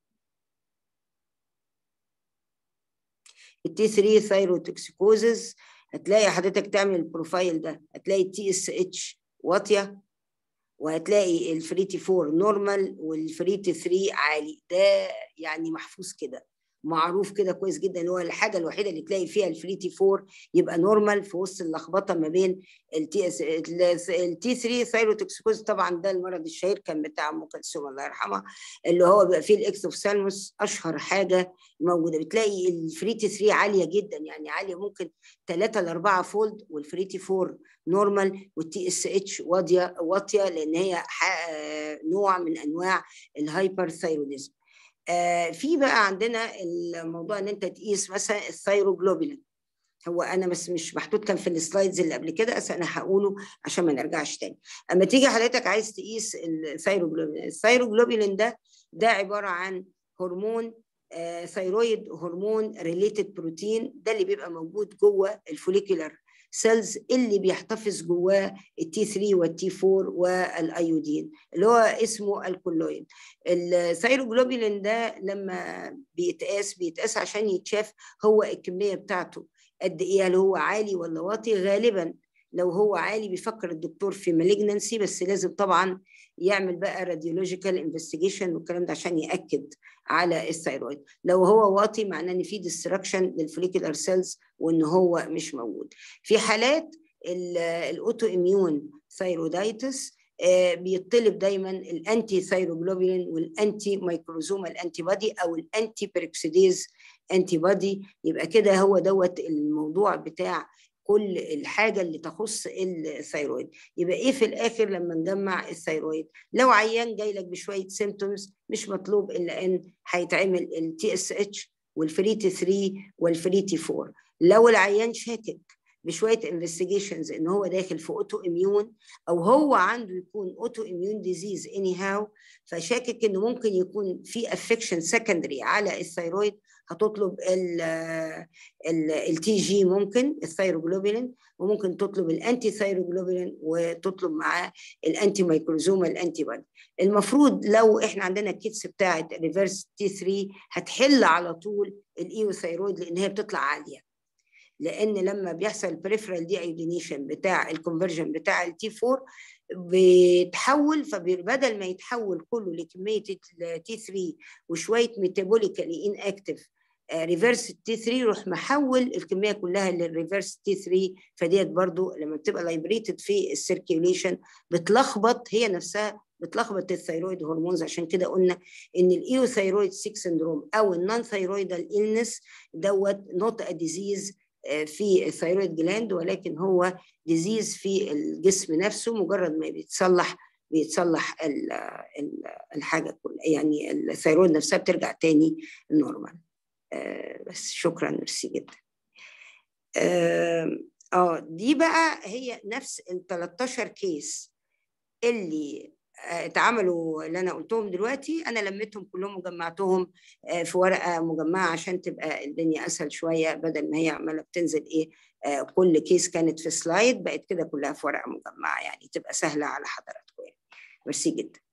التي 3 ثايروتوكسيكوزز هتلاقي حضرتك تعمل البروفايل ده هتلاقي التي اس اتش واطيه وهتلاقي الفريتي 4 نورمال والفريتي 3 عالي ده يعني محفوظ كده معروف كده كويس جدا هو الحاجه الوحيده اللي تلاقي فيها الفريتي 4 يبقى نورمال في وسط اللخبطه ما بين التي اس التي 3 ثايروتوكسيكوز طبعا ده المرض الشهير كان بتاع ام كلثوم الله يرحمها اللي هو بيبقى فيه الاكسوفثالموس اشهر حاجه موجوده بتلاقي الفريتي 3 عاليه جدا يعني عاليه ممكن 3 ل 4 فولد والفريتي 4 نورمال والتي اس اتش واطيه واطيه لان هي نوع من انواع الهايبر ثايروديزم آه في بقى عندنا الموضوع ان انت تقيس مثلا الثايروجلوبولين هو انا بس مش محطوط كان في السلايدز اللي قبل كده بس انا هقوله عشان ما نرجعش تاني اما تيجي حضرتك عايز تقيس الثايروجلوبولين الثايروجلوبولين ده ده عباره عن هرمون آه ثايرويد هرمون ريليتد بروتين ده اللي بيبقى موجود جوه الفوليكولار سيلز اللي بيحتفظ جواه التي 3 والتي 4 والايودين اللي هو اسمه الكولويد الثايروجلوبولين ده لما بيتقاس بيتقاس عشان يتشاف هو الكميه بتاعته قد ايه هل هو عالي ولا واطي غالبا لو هو عالي بيفكر الدكتور في مالجنسي بس لازم طبعا يعمل بقى راديولوجيكال انفستيجيشن والكلام ده عشان ياكد على الثيرويد لو هو واطي معناه ان في ديستراكشن للفوليكولار سيلز وان هو مش موجود في حالات الاوتو اميون ثيرودايتس بيطلب دايما الانتي ثيروجلوبولين والانتي مايكروزوما الانتي بادي او الانتي بيركسيديز انتي بادي يبقى كده هو دوت الموضوع بتاع كل الحاجة اللي تخص الثيرويد يبقى ايه في الاخر لما نجمع الثيرويد لو عيان جاي لك بشوية سيمتومز مش مطلوب الا ان هيتعمل التي اس اتش والفريتي 3 والفريتي 4 لو العيان شاكك بشويه انفستيجيشنز ان هو داخل في اوتو اميون او هو عنده يكون اوتو اميون ديزيز اني هاو فشاكك انه ممكن يكون في افكشن سكندري على الثيرويد هتطلب التي جي ممكن الثيروجلوبولين وممكن تطلب الانتي ثيروجلوبولين وتطلب معاه الانتي مايكروزوما الانتي بادي المفروض لو احنا عندنا الكيتس بتاعه ريفرس تي 3 هتحل على طول الايوثيرويد لان هي بتطلع عاليه لان لما بيحصل بريفرال دي ايودينيشن بتاع الكونفرجن بتاع التي 4 بيتحول فبدل ما يتحول كله لكميه التي 3 وشويه ميتابوليكالي ان اكتف ريفرس تي 3 يروح محول الكميه كلها للريفرس تي 3 فديت برضو لما بتبقى لايبريتد في السيركيوليشن بتلخبط هي نفسها بتلخبط الثيرويد هرمونز عشان كده قلنا ان الايوثيرويد 6 سندروم او النون ثيرويدال إلنس دوت نوت ا ديزيز في الثيرويد جلاند ولكن هو ديزيز في الجسم نفسه مجرد ما بيتصلح بيتصلح الحاجه كلها يعني الثيرويد نفسها بترجع تاني نورمال بس شكرا ميرسي جدا اه دي بقى هي نفس ال 13 كيس اللي اتعملوا اللي انا قلتهم دلوقتي انا لميتهم كلهم وجمعتهم في ورقه مجمعه عشان تبقى الدنيا اسهل شويه بدل ما هي عماله بتنزل ايه كل كيس كانت في سلايد بقت كده كلها في ورقه مجمعه يعني تبقى سهله على حضراتكم يعني ميرسي جدا